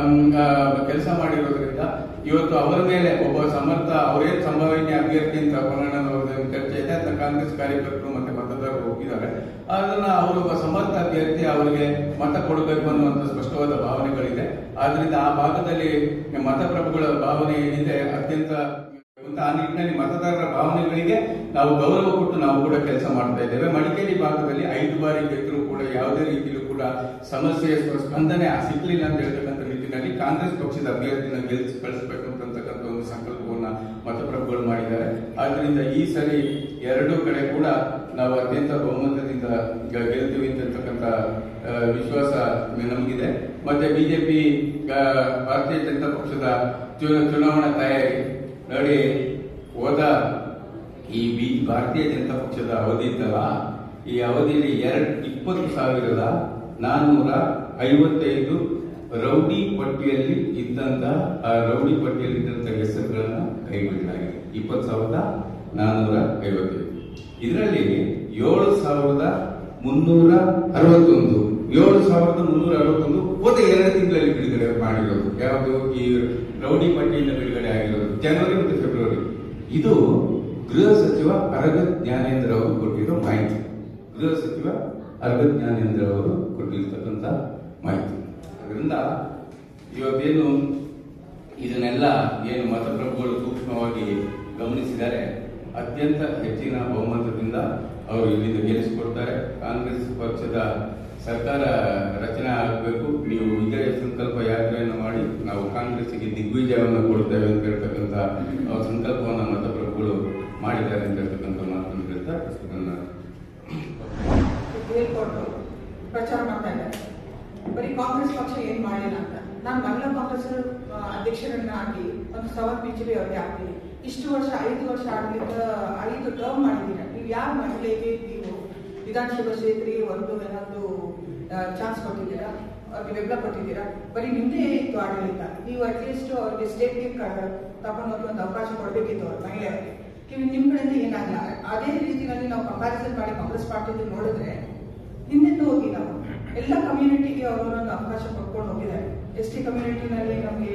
ಕೆಲಸ ಮಾಡಿರೋದ್ರಿಂದ ಇವತ್ತು ಅವರ ಮೇಲೆ ಒಬ್ಬ ಸಮರ್ಥ ಅವರೇ ಸಂಭಾವನೆ ಅಭ್ಯರ್ಥಿ ಅಂತ ಪೊನ್ನಣ್ಣನವರ ಚರ್ಚೆ ಇದೆ ಅಂತ ಕಾಂಗ್ರೆಸ್ ಕಾರ್ಯಕರ್ತರು ಮತ್ತೆ ಮತದಾರರು ಹೋಗಿದ್ದಾರೆ ಅದನ್ನ ಅವರೊಬ್ಬ ಸಮರ್ಥ ಅಭ್ಯರ್ಥಿ ಅವರಿಗೆ ಮತ ಕೊಡಬೇಕು ಅನ್ನುವಂತ ಸ್ಪಷ್ಟವಾದ ಭಾವನೆಗಳಿದೆ ಆದ್ರಿಂದ ಆ ಭಾಗದಲ್ಲಿ ಮತಪ್ರಭುಗಳ ಭಾವನೆ ಏನಿದೆ ಅತ್ಯಂತ ಅಂತ ಆ ನಿಟ್ಟಿನಲ್ಲಿ ಮತದಾರರ ಭಾವನೆಗಳಿಗೆ ನಾವು ಗೌರವ ಕೊಟ್ಟು ನಾವು ಕೂಡ ಕೆಲಸ ಮಾಡ್ತಾ ಇದ್ದೇವೆ ಮಡಿಕೇರಿ ಭಾಗದಲ್ಲಿ ಐದು ಬಾರಿ ಗೆದ್ದರೂ ಕೂಡ ಯಾವುದೇ ರೀತಿಯಲ್ಲೂ ಕೂಡ ಸಮಸ್ಯೆಯ ಸ್ಪ- ಸ್ಪಂದನೆ ಸಿಗ್ಲಿಲ್ಲ ಅಂತ ಹೇಳ್ತಕ್ಕಂಥ ನಿಟ್ಟಿನಲ್ಲಿ ಕಾಂಗ್ರೆಸ್ ಪಕ್ಷದ ಅಭ್ಯರ್ಥಿನ ಗೆಲ್ಲಿಸಿ ಕಳಿಸಬೇಕು ಅಂತಕ್ಕಂಥ ಒಂದು ಸಂಕಲ್ಪವನ್ನ ಮತಪ್ರಭುಗಳು ಮಾಡಿದ್ದಾರೆ ಆದ್ರಿಂದ ಈ ಸರಿ ಎರಡೂ ಕಡೆ ಕೂಡ ನಾವು ಅತ್ಯಂತ ಬಹುಮತದಿಂದ ಗ- ಗೆಲ್ತೀವಿ ಅಂತಕ್ಕಂಥ ಆ, ವಿಶ್ವಾಸ ನಮಗಿದೆ ಮತ್ತೆ ಬಿಜೆಪಿ ಭಾರತೀಯ ಜನತಾ ಪಕ್ಷದ ಚು- ಚುನಾವಣಾ ತಯಾರಿ ನೋಡಿ ಹೋದ ಈ ಬಿ ಭಾರತೀಯ ಜನತಾ ಪಕ್ಷದ ಅವಧಿ ಇತ್ತಲ್ಲ ಈ ಅವಧಿಯಲ್ಲಿ ಎರಡ್ ಇಪ್ಪತ್ತು ಸಾವಿರದ ನಾನ್ನೂರ ಐವತ್ತೈದು ರೌಡಿ ಪಟ್ಟಿಯಲ್ಲಿ ಇದ್ದಂತ ಆ ರೌಡಿ ಪಟ್ಟಿಯಲ್ಲಿ ಇದ್ದಂತ ಹೆಸರುಗಳನ್ನ ಕೈಬಿಡಲಾಗಿದೆ ಇಪ್ಪತ್ತು ಸಾವಿರದ ನಾನ್ನೂರ ಐವತ್ತೈದು ಇದರಲ್ಲಿ ಏಳು ಸಾವಿರದ ಮುನ್ನೂರ ಅರವತ್ತೊಂದು ಏಳು ಸಾವಿರದ ಮುನ್ನೂರ ಅರವತ್ತೊಂದು ಹೋದ ಎರಡು ತಿಂಗಳಲ್ಲಿ ಬಿಡುಗಡೆ ಮಾಡಿರೋದು ಯಾವುದು ಈ ರೌಡಿ ಪಟ್ಟಿಯಿಂದ ಬಿಡುಗಡೆ ಆಗಿರೋದು ಜನವರಿ ಮತ್ತು ಫೆಬ್ರವರಿ ಇದು ಗೃಹ ಸಚಿವ ಅರಗತ್ ಜ್ಞಾನೇಂದ್ರ ಅವರು ಕೊಟ್ಟಿರೋ ಮಾಹಿತಿ ಗೃಹ ಸಚಿವ ಅರಗತ್ ಜ್ಞಾನೇಂದ್ರ ಅವರು ಕೊಟ್ಟಿರ್ತಕ್ಕಂಥ ಮಾಹಿತಿ ಅದರಿಂದ ಇವತ್ತೇನು ಇದನ್ನೆಲ್ಲ ಏನು ಮತಪ್ರಭುಗಳು ಸೂಕ್ಷ್ಮವಾಗಿ ಗಮನಿಸಿದ್ದಾರೆ ಅತ್ಯಂತ ಹೆಚ್ಚಿನ ಬಹುಮತದಿಂದ ಅವರು ಇಲ್ಲಿಂದ ಗೆಲ್ಲಿಸಿಕೊಡ್ತಾರೆ ಕಾಂಗ್ರೆಸ್ ಪಕ್ಷದ ಸರ್ಕಾರ ರಚನೆ ಆಗಬೇಕು ನೀವು ವಿಜಯ ಸಂಕಲ್ಪ ಯಾತ್ರೆಯನ್ನು ಮಾಡಿ ನಾವು ಕಾಂಗ್ರೆಸ್ಗೆ ದಿಗ್ವಿಜಯವನ್ನು ಕೊಡ್ತೇವೆ ಅಂತ ಹೇಳ್ತಕ್ಕಂಥ ಅವ್ರ ಸಂಕಲ್ಪವನ್ನು ಮತಪ್ರಭುಗಳು ಮಾಡಿದ್ದಾರೆ ಅಂತ ಹೇಳ್ತಕ್ಕಂಥ ಮಾತನ್ನು ಹೇಳ್ತಾ ನನ್ನ ಹೇಳ್ಕೊಟ್ಟು ಪ್ರಚಾರ ಮಾಡ್ತಾ ಇದ್ದಾರೆ ಬರೀ ಕಾಂಗ್ರೆಸ್ ಪಕ್ಷ ಏನ್ ಮಾಡಿಲ್ಲ ಅಂತ ನಾನು ಮಹಿಳಾ ಕಾಂಗ್ರೆಸ್ ಆ, ಅಧ್ಯಕ್ಷರನ್ನಾಗಿ ಒಂದು ಸವಾಲ್ ಬಿಜೆಪಿ ಅವರಿಗೆ ಹಾಕ್ತೀನಿ ಇಷ್ಟು ವರ್ಷ ಐದು ವರ್ಷ ಆಡಳಿತ ಐದು ಟರ್ಮ್ ಮಾಡಿದ್ದೀರಾ ನೀವು ಯಾವ ಮಹಿಳೆಗೆ ನೀವು ವಿಧಾನಸಭಾ ಕ್ಷೇತ್ರಿಗೆ ಒಂದು ಏನಾದ್ರು ಚಾನ್ಸ್ ಕೊಟ್ಟಿದ್ದೀರಾ ಅವ್ರಿಗೆ ಬೆಂಬಲ ಕೊಟ್ಟಿದ್ದೀರಾ ಬರೀ ನಿಮ್ದೇ ಇತ್ತು ಆಡಳಿತ ನೀವು ಅಟ್ಲೀಸ್ಟ್ ಅವ್ರಿಗೆ ಸ್ಟೇಟ್ಗೆ ತಗೊಂಡೋಗಿ ಒಂದು ಅವಕಾಶ ಕೊಡಬೇಕಿತ್ತು ಅವ್ರ ಮಹಿಳೆಯರಿಗೆ ನೀವು ನಿಮ್ ಕಡೆಯಿಂದ ಏನಾಗಲ್ಲ ಅದೇ ರೀತಿಯಲ್ಲಿ ನಾವು ಕಂಪ್ಯಾರಿಸನ್ ಮಾಡಿ ಕಾಂಗ್ರೆಸ್ ಪಾರ್ಟಿ ನೋಡಿದ್ರೆ ಹಿಂದೆಂದು ಹೋಗಿ ನಾವು ಎಲ್ಲ ಕಮ್ಯುನಿಟಿಗೆ ಅವರು ಒಂದು ಅವಕಾಶ ಕೊಟ್ಕೊಂಡು ಹೋಗಿದ್ದಾರೆ ಎಸ್ ಟಿ ಕಮ್ಯುನಿಟಿನಲ್ಲಿ ನಮಗೆ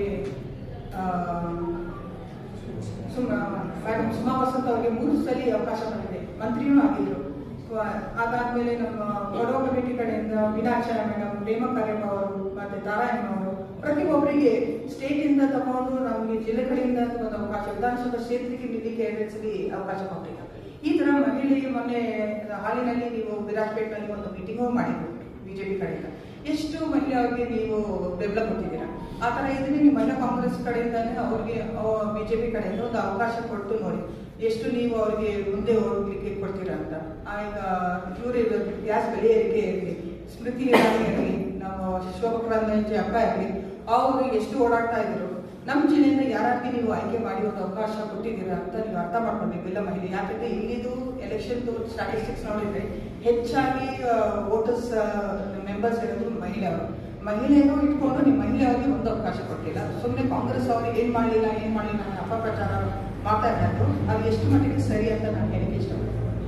ಮೇಡಮ್ ಸುಮಾ ವಸಂತ್ ಅವರಿಗೆ ಮೂರು ಸಲ ಅವಕಾಶ ಬಂದಿದೆ ಮಂತ್ರಿನೂ ಆಗಿದ್ರು ಸೊ, ಅದಾದ್ಮೇಲೆ ನಮ್ಮ ಕೊಡವ ಕಮಿಟಿ ಕಡೆಯಿಂದ ಮೀನಾಕ್ಷರ ಮೇಡಮ್ ಪ್ರೇಮ ಕಾರ್ಯಪ್ಪ ಅವರು ಮತ್ತೆ ತಾರಾಯಣ ಅವರು ಪ್ರತಿಯೊಬ್ಬರಿಗೆ ಸ್ಟೇಟ್ ಇಂದ ತಗೊಂಡು ನಮಗೆ ಜಿಲ್ಲೆ ಕಡೆಯಿಂದ ಒಂದು ಅವಕಾಶ ವಿಧಾನಸಭಾ ಕ್ಷೇತ್ರಕ್ಕೆ ನಿಲ್ಲಿಕ್ಕೆ ಎರಡು ಸಲ ಅವಕಾಶ ಕೊಟ್ಟಿಲ್ಲ ಈ ತರ ಮಹಿಳೆಗೆ ಮೊನ್ನೆ ಹಾಲಿನಲ್ಲಿ ನೀವು ವಿರಾಜ್ಪೇಟ್ನಲ್ಲಿ ಒಂದು ಮೀಟಿಂಗು ಮಾಡಿದ್ರು ಬಿಜೆಪಿ ಕಡೆಯಿಂದ ಎಷ್ಟು ಮಹಿಳೆಯರಿಗೆ ನೀವು ಬೆಂಬಲ ಕೊಟ್ಟಿದ್ದೀರಾ ಆ ತರ ಇದ್ರೆ ನೀವು ಮಹಿಳಾ ಕಾಂಗ್ರೆಸ್ ಕಡೆಯಿಂದಾನೆ ಅವ್ರಿಗೆ ಬಿಜೆಪಿ ಕಡೆಯಿಂದ ಒಂದು ಅವಕಾಶ ಕೊಟ್ಟು ನೋಡಿ ಎಷ್ಟು ನೀವು ಅವ್ರಿಗೆ ಮುಂದೆ ಹೋಗ್ಲಿಕ್ಕೆ ಕೊಡ್ತೀರಾ ಅಂತ ಆ, ಈಗ ಇವ್ರ ಗ್ಯಾಸ್ ಬೆಲೆ ಏರಿಕೆ ಇರಲಿ ಸ್ಮೃತಿ ಇರಾನಿ ಇರಲಿ ನಮ್ಮ ಶೋಭಕರಂಜಿ ಅಕ್ಕ ಇರಲಿ ಅವರು ಎಷ್ಟು ಓಡಾಡ್ತಾ ಇದ್ರು ನಮ್ಮ ಜಿಲ್ಲೆಯಿಂದ ಯಾರಿಗೆ ನೀವು ಆಯ್ಕೆ ಮಾಡಿ ಒಂದು ಅವಕಾಶ ಕೊಟ್ಟಿದ್ದೀರಾ ಅಂತ ನೀವು ಅರ್ಥ ಮಾಡ್ಕೊಬೇಕು ಎಲ್ಲ ಮಹಿಳೆ ಯಾಕಂದ್ರೆ ಇಲ್ಲಿದು ಎಲೆಕ್ಷನ್ ಸ್ಟಾಟಿಸ್ಟಿಕ್ಸ್ ನೋಡಿದ್ರೆ ಹೆಚ್ಚಾಗಿ ವೋಟರ್ಸ್ ಮೆಂಬರ್ಸ್ ಇರೋದು ಮಹಿಳೆಯರು ಮಹಿಳೆಯರು ಇಟ್ಕೊಂಡು ನೀವು ಮಹಿಳೆಯರಿಗೆ ಒಂದು ಅವಕಾಶ ಕೊಟ್ಟಿಲ್ಲ ಸುಮ್ಮನೆ ಕಾಂಗ್ರೆಸ್ ಅವ್ರಿಗೆ ಏನ್ ಮಾಡಲಿಲ್ಲ ಏನ್ ಮಾಡಲಿಲ್ಲ ಅನ್ನೋ ಅಪಪ್ರಚಾರ ಮಾಡ್ತಾ ಇದ್ದಾರೆ ಅದು ಎಷ್ಟು ಮಟ್ಟಿಗೆ ಸರಿ ಅಂತ ನಾನು ಹೇಳಕ್ಕೆ ಇಷ್ಟಪಡ್ತೀನಿ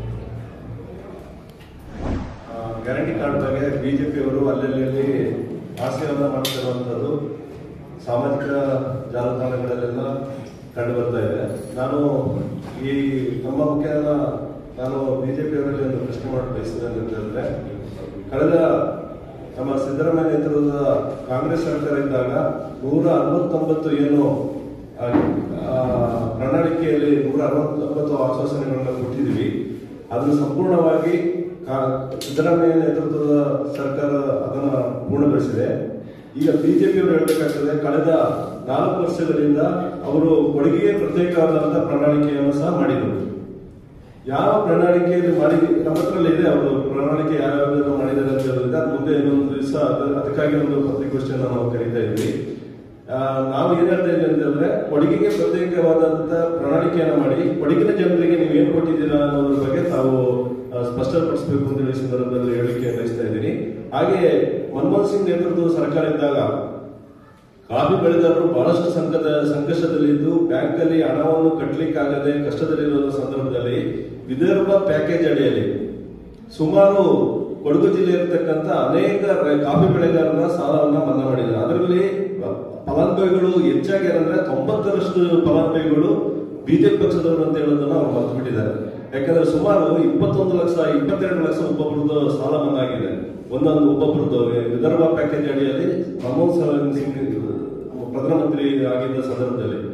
ಗ್ಯಾರಂಟಿ ಕಾರ್ಡ್ ಬಗ್ಗೆ ಬಿಜೆಪಿ ಅವರು ಅಲ್ಲಲ್ಲಿ ಹಾಸ್ಯವನ್ನ ಮಾಡ್ತಿರುವಂಥದ್ದು ಸಾಮಾಜಿಕ ಜಾಲತಾಣಗಳಲ್ಲೆಲ್ಲ ಕಂಡು ಬರ್ತಾ ಇದೆ ನಾನು ಈ ನಮ್ಮ ಮುಖ್ಯ ನಾನು ಬಿಜೆಪಿ ಅವರಲ್ಲಿ ಒಂದು ಪ್ರಶ್ನೆ ಮಾಡಲು ಬಯಸಿದ್ದೇನೆ ಅಂತ ಹೇಳಿದ್ರೆ ಕಳೆದ ನಮ್ಮ ಸಿದ್ದರಾಮಯ್ಯ ನೇತೃತ್ವದ ಕಾಂಗ್ರೆಸ್ ಸರ್ಕಾರ ಇದ್ದಾಗ ನೂರ ಅರವತ್ತೊಂಬತ್ತು ಏನು ಆ, ಆ, ಪ್ರಣಾಳಿಕೆಯಲ್ಲಿ ನೂರ ಅರವತ್ತೊಂಬತ್ತು ಆಶ್ವಾಸನೆಗಳನ್ನ ಕೊಟ್ಟಿದ್ದೀವಿ ಅದನ್ನು ಸಂಪೂರ್ಣವಾಗಿ ಕಾ- ಸಿದ್ದರಾಮಯ್ಯ ನೇತೃತ್ವದ ಸರ್ಕಾರ ಅದನ್ನ ಪೂರ್ಣಗೊಳಿಸಿದೆ ಈಗ ಬಿಜೆಪಿ ಅವರು ಹೇಳಬೇಕಾಗ್ತದೆ ಕಳೆದ ನಾಲ್ಕು ವರ್ಷಗಳಿಂದ ಅವರು ಕೊಡುಗೆಗೆ ಪ್ರತ್ಯೇಕವಾದಂತಹ ಪ್ರಣಾಳಿಕೆಯನ್ನು ಸಹ ಮಾಡಿದರು ಯಾವ ಪ್ರಣಾಳಿಕೆಯಲ್ಲಿ ಮಾಡಿ ನಮ್ಮ ಹತ್ರಲ್ಲೇ ಇದೆ ಅವರು ಪ್ರಣಾಳಿಕೆ ಯಾವ್ಯಾವ ಮಾಡಿದ್ದಾರೆ ಅಂತ ಹೇಳಿದ್ರೆ ಅದು ಮುಂದೆ ಇನ್ನೊಂದು ದಿವಸ ಅದು- ಅದಕ್ಕಾಗಿ ಒಂದು ಪತ್ರಿಕೋಷ್ಠಿಯನ್ನು ನಾವು ಕರೀತಾ ಇದ್ವಿ ಆ, ನಾವು ಏನ್ ಹೇಳ್ತಾ ಇದ್ದೀವಿ ಅಂತ ಹೇಳಿದ್ರೆ ಕೊಡಗಿಗೆ ಪ್ರತ್ಯೇಕವಾದಂತ ಪ್ರಣಾಳಿಕೆಯನ್ನ ಮಾಡಿ ಕೊಡಗಿನ ಜನರಿಗೆ ನೀವು ಏನ್ ಕೊಟ್ಟಿದ್ದೀರಾ ಅನ್ನೋದ್ರ ಬಗ್ಗೆ ತಾವು ಆ, ಸ್ಪಷ್ಟಪಡಿಸಬೇಕು ಅಂತ ಹೇಳಿ ಈ ಸಂದರ್ಭದಲ್ಲಿ ಹೇಳಿಕೆ ಬಯಸ್ತಾ ಇದ್ದೀನಿ ಹಾಗೆ ಮನಮೋಹನ್ ಸಿಂಗ್ ನೇತೃತ್ವದ ಸರ್ಕಾರ ಇದ್ದಾಗ ಕಾಫಿ ಬೆಳೆಗಾರರು ಬಹಳಷ್ಟು ಸಂಕಟ ಸಂಕಷ್ಟದಲ್ಲಿದ್ದು ಬ್ಯಾಂಕ್ ಅಲ್ಲಿ ಹಣವನ್ನು ಕಟ್ಟಲಿಕ್ಕಾಗದೆ ಕಷ್ಟದಲ್ಲಿರುವ ಸಂದರ್ಭದಲ್ಲಿ ವಿದರ್ಭ ಪ್ಯಾಕೇಜ್ ಅಡಿಯಲ್ಲಿ ಸುಮಾರು ಕೊಡಗು ಜಿಲ್ಲೆ ಇರತಕ್ಕಂತ ಅನೇಕ ರ- ಕಾಫಿ ಬೆಳೆಗಾರರ ಸಾಲವನ್ನ ಮನ್ನಾ ಮಾಡಿದ್ದಾರೆ ಅದರಲ್ಲಿ ಫಲಾನುಭವಿಗಳು ಹೆಚ್ಚಾಗಿ ಏನಂದ್ರೆ ತೊಂಬತ್ತರಷ್ಟು ಫಲಾನುಭವಿಗಳು ಬಿಜೆಪಿ ಪಕ್ಷದವರು ಅಂತ ಹೇಳೋದನ್ನ ಅವ್ರು ಮರ್ತು ಬಿಟ್ಟಿದ್ದಾರೆ ಯಾಕಂದ್ರೆ ಸುಮಾರು ಇಪ್ಪತ್ತೊಂದು ಲಕ್ಷ ಇಪ್ಪತ್ತೆರಡು ಲಕ್ಷ ಒಬ್ಬೊಬ್ಬರದ್ದು ಸಾಲ ಮನ್ನಾ ಆಗಿದೆ ಒಂದೊಂದು ಒಬ್ಬೊಬ್ಬರದ್ದು ವಿದರ್ಭ ಪ್ಯಾಕೇಜ್ ಅಡಿಯಲ್ಲಿ ಮನಮೋಹನ್ ಸಿಂಗ್ ಪ್ರಧಾನಮಂತ್ರಿ ಆಗಿದ್ದ ಸಂದರ್ಭದಲ್ಲಿ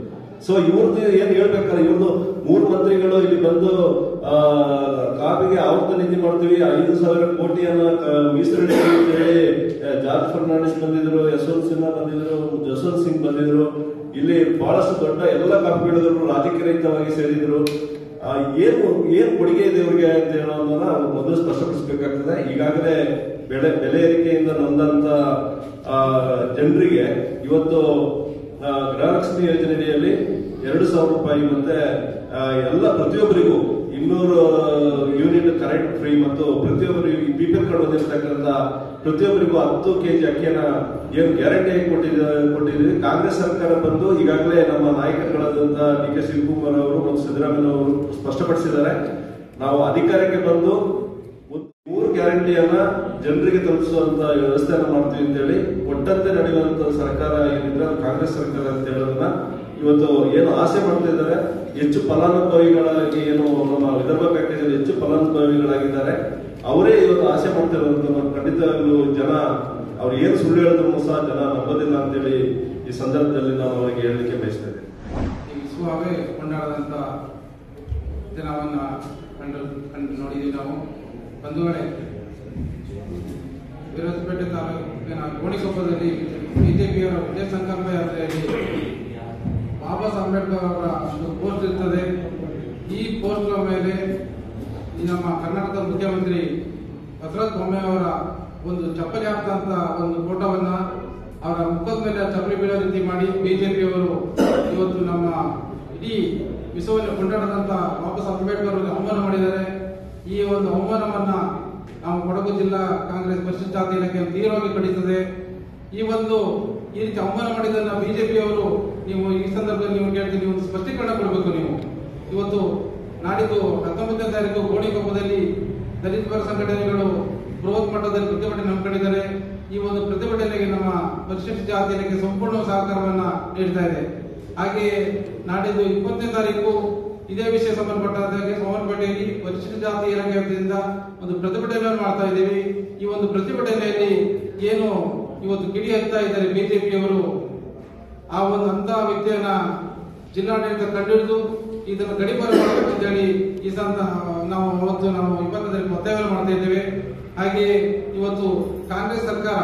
ಸೊ ಇವ್ರದ್ದು ಏನ್ ಹೇಳ್ಬೇಕಲ್ಲ ಇವ್ರದ್ದು ಮೂರು ಮಂತ್ರಿಗಳು ಇಲ್ಲಿ ಬಂದು ಆ, ಕಾವಿಗೆ ಆವರ್ತ ನಿಧಿ ಮಾಡ್ತೀವಿ ಐದು ಸಾವಿರ ಕೋಟಿಯನ್ನ ಆ, ಮೀಸಲಿಡಿ ಅಂತ ಹೇಳಿ ಆ, ಜಾರ್ಜ್ ಫರ್ನಾಂಡಿಸ್ ಬಂದಿದ್ರು ಯಶವಂತ್ ಸಿನ್ಹಾ ಬಂದಿದ್ರು ಜಸ್ವಂತ್ ಸಿಂಗ್ ಬಂದಿದ್ರು ಇಲ್ಲಿ ಬಹಳಷ್ಟು ದೊಡ್ಡ ಎಲ್ಲ ಕಾಫಿ ಬೆಳೆದರು ರಾಜಕೀಯ ರಹಿತವಾಗಿ ಸೇರಿದ್ರು ಆ, ಏನು ಏನ್ ಕೊಡುಗೆ ಇದೆ ಇವ್ರಿಗೆ ಅಂತ ಹೇಳೋದನ್ನ ಮೊದಲು ಸ್ಪಷ್ಟಪಡಿಸಬೇಕಾಗ್ತದೆ ಈಗಾಗಲೇ ಬೆಳೆ ಬೆಲೆ ಏರಿಕೆಯಿಂದ ನೊಂದಂತ ಆ, ಜನರಿಗೆ ಇವತ್ತು ಆ, ಗೃಹಲಕ್ಷ್ಮಿ ಯೋಜನೆಯಲ್ಲಿ ಎರಡು ಸಾವಿರ ರೂಪಾಯಿ ಮತ್ತೆ ಆ, ಎಲ್ಲ ಪ್ರತಿಯೊಬ್ಬರಿಗೂ ಇನ್ನೂರು ಯೂನಿಟ್ ಕರೆಂಟ್ ಫ್ರೀ ಮತ್ತು ಪ್ರತಿಯೊಬ್ಬರಿಗೂ ಬಿ ಪಿ ಎಲ್ ಕಾರ್ಡ್ ಹೊಂದಿರತಕ್ಕಂಥ ಪ್ರತಿಯೊಬ್ಬರಿಗೂ ಹತ್ತು ಕೆಜಿ ಅಕ್ಕಿಯನ್ನ ಏನು ಗ್ಯಾರಂಟಿ ಕೊಟ್ಟಿದ್ದಾರೆ ಕೊಟ್ಟಿದ್ದೀವಿ ಕಾಂಗ್ರೆಸ್ ಸರ್ಕಾರ ಬಂದು ಈಗಾಗಲೇ ನಮ್ಮ ನಾಯಕರುಗಳಾದಂತ ಡಿ ಕೆ ಶಿವಕುಮಾರ್ ಅವರು ಮತ್ತು ಸಿದ್ದರಾಮಯ್ಯ ಅವರು ಸ್ಪಷ್ಟಪಡಿಸಿದ್ದಾರೆ ನಾವು ಅಧಿಕಾರಕ್ಕೆ ಬಂದು ಒಂದು ಮೂರು ಗ್ಯಾರಂಟಿಯನ್ನ ಜನರಿಗೆ ತಲುಪಿಸುವಂತ ವ್ಯವಸ್ಥೆಯನ್ನ ಮಾಡ್ತೀವಿ ಅಂತೇಳಿ ಒಟ್ಟಂತೆ ನಡೆಯುವಂತ ಸರ್ಕಾರ ಏನಿದ್ರೆ ಅದು ಕಾಂಗ್ರೆಸ್ ಸರ್ಕಾರ ಅಂತ ಹೇಳೋದನ್ನ ಇವತ್ತು ಏನು ಆಸೆ ಮಾಡ್ತಾ ಇದ್ದಾರೆ ಹೆಚ್ಚು ಫಲಾನುಭವಿಗಳಾಗಿ ಏನು ನಮ್ಮ ವಿದರ್ಭ ಪ್ಯಾಕೇಜ್ ಅಲ್ಲಿ ಹೆಚ್ಚು ಫಲಾನುಭವಿಗಳಾಗಿದ್ದಾರೆ ಅವರೇ ಇವತ್ತು ಆಸೆ ಮಾಡ್ತಾ ಇರೋದು ಖಂಡಿತವಾಗ್ಲೂ ಜನ ಅವ್ರು ಏನು ಸುಳ್ಳು ಹೇಳಿದ್ರು ಸಹ ಜನ ನಂಬೋದಿಲ್ಲ ಅಂತೇಳಿ ಈ ಸಂದರ್ಭದಲ್ಲಿ ನಾನು ಅವರಿಗೆ ಹೇಳಲಿಕ್ಕೆ ಬಯಸ್ತಾ ಇದ್ದೇನೆ ಈ ವಿಶ್ವವೇ ಕೊಂಡಾಡದಂತ ಜನವನ್ನ ಕಂಡು ಕಂಡು ನೋಡಿದ್ದೀವಿ ನಾವು ಬಂಧುಗಳೇ ವಿರೋಧಪೇಟೆ ತಾಲೂಕಿನ ಗೋಣಿಕೊಪ್ಪದಲ್ಲಿ ಬಿಜೆಪಿಯವರ ವಿಜಯ ಸಂಕಲ್ಪ ಯಾತ್ರೆಯಲ್ಲಿ ಬಾಬಾ ಸಾಹೇಬ್ ಅಂಬೇಡ್ಕರ್ ಅವರ ಒಂದು ಪೋಸ್ಟ್ ಇರ್ತದೆ ಈ ಪೋಸ್ಟ್ ಮೇಲೆ ಈ ನಮ್ಮ ಕರ್ನಾಟಕದ ಮುಖ್ಯಮಂತ್ರಿ ಬಸವರಾಜ ಬೊಮ್ಮಾಯಿ ಅವರ ಒಂದು ಚಪ್ಪಲಿ ಹಾಕ್ತಂತ ಒಂದು ಫೋಟೋವನ್ನ ಅವರ ಮುಖದ ಮೇಲೆ ಚಪ್ಪಲಿ ಬೀಳೋ ರೀತಿ ಮಾಡಿ ಬಿಜೆಪಿಯವರು ಇವತ್ತು ನಮ್ಮ ಇಡೀ ವಿಶ್ವವನ್ನು ಕೊಂಡಾಡದಂತ ಬಾಬಾ ಸಾಹೇಬ್ ಅಂಬೇಡ್ಕರ್ ಅವರಿಗೆ ಅವಮಾನ ಮಾಡಿದ್ದಾರೆ ಈ ಒಂದು ಅವಮಾನವನ್ನ ನಾವು ಕೊಡಗು ಜಿಲ್ಲಾ ಕಾಂಗ್ರೆಸ್ ಪರಿಶಿಷ್ಟ ಜಾತಿ ಇಲಾಖೆ ತೀವ್ರವಾಗಿ ಖಂಡಿಸುತ್ತದೆ ಈ ಒಂದು ಈ ರೀತಿ ಅವಮಾನ ಮಾಡಿದ್ದನ್ನ ಬಿಜೆಪಿಯವರು ನೀವು ಈ ಸಂದರ್ಭದಲ್ಲಿ ನೀವು ಕೇಳ್ತೀನಿ ಒಂದು ಸ್ಪಷ್ಟೀಕರಣ ಕೊಡಬೇಕು ನೀವು ಇವತ್ತು ನಾಡಿದ್ದು ಹತ್ತೊಂಬತ್ತನೇ ತಾರೀಕು ಗೋಣಿಕೊಪ್ಪದಲ್ಲಿ ದಲಿತ ಪರ ಸಂಘಟನೆಗಳು ಬೃಹತ್ ಮಟ್ಟದಲ್ಲಿ ಪ್ರತಿಭಟನೆ ಹಮ್ಮಿಕೊಂಡಿದ್ದಾರೆ ಈ ಒಂದು ಪ್ರತಿಭಟನೆಗೆ ನಮ್ಮ ಪರಿಶಿಷ್ಟ ಜಾತಿ ಇಲಾಖೆ ಸಂಪೂರ್ಣ ಸಹಕಾರವನ್ನ ನೀಡ್ತಾ ಇದೆ ಹಾಗೆಯೇ ನಾಡಿದ್ದು ಇಪ್ಪತ್ತನೇ ತಾರೀಕು ಇದೇ ವಿಷಯ ಸಂಬಂಧಪಟ್ಟಾಗೆ ಸೋಮನಪೇಟೆಯಲ್ಲಿ ಪರಿಶಿಷ್ಟ ಜಾತಿ ಇಲಾಖೆ ವತಿಯಿಂದ ಒಂದು ಪ್ರತಿಭಟನೆಯನ್ನು ಮಾಡ್ತಾ ಇದ್ದೀವಿ ಈ ಒಂದು ಪ್ರತಿಭಟನೆಯಲ್ಲಿ ಏನು ಇವತ್ತು ಕಿಡಿ ಹತ್ತಾ ಇದ್ದಾರೆ ಬಿಜೆಪಿಯವರು ಆ ಒಂದು ಅಂತ ವ್ಯಕ್ತಿಯನ್ನ ಜಿಲ್ಲಾಡಳಿತ ಕಂಡುಹಿಡಿದು ಇದನ್ನು ಗಡಿಪಾರ ಮಾಡಬೇಕು ಅಂತ ಹೇಳಿ ಈ ಸಂದ ನಾವು ಅವತ್ತು ನಾವು ಇಪ್ಪತ್ತರಲ್ಲಿ ಒತ್ತಾಯವನ್ನು ಮಾಡ್ತಾ ಇದ್ದೇವೆ ಹಾಗೆಯೇ ಇವತ್ತು ಕಾಂಗ್ರೆಸ್ ಸರ್ಕಾರ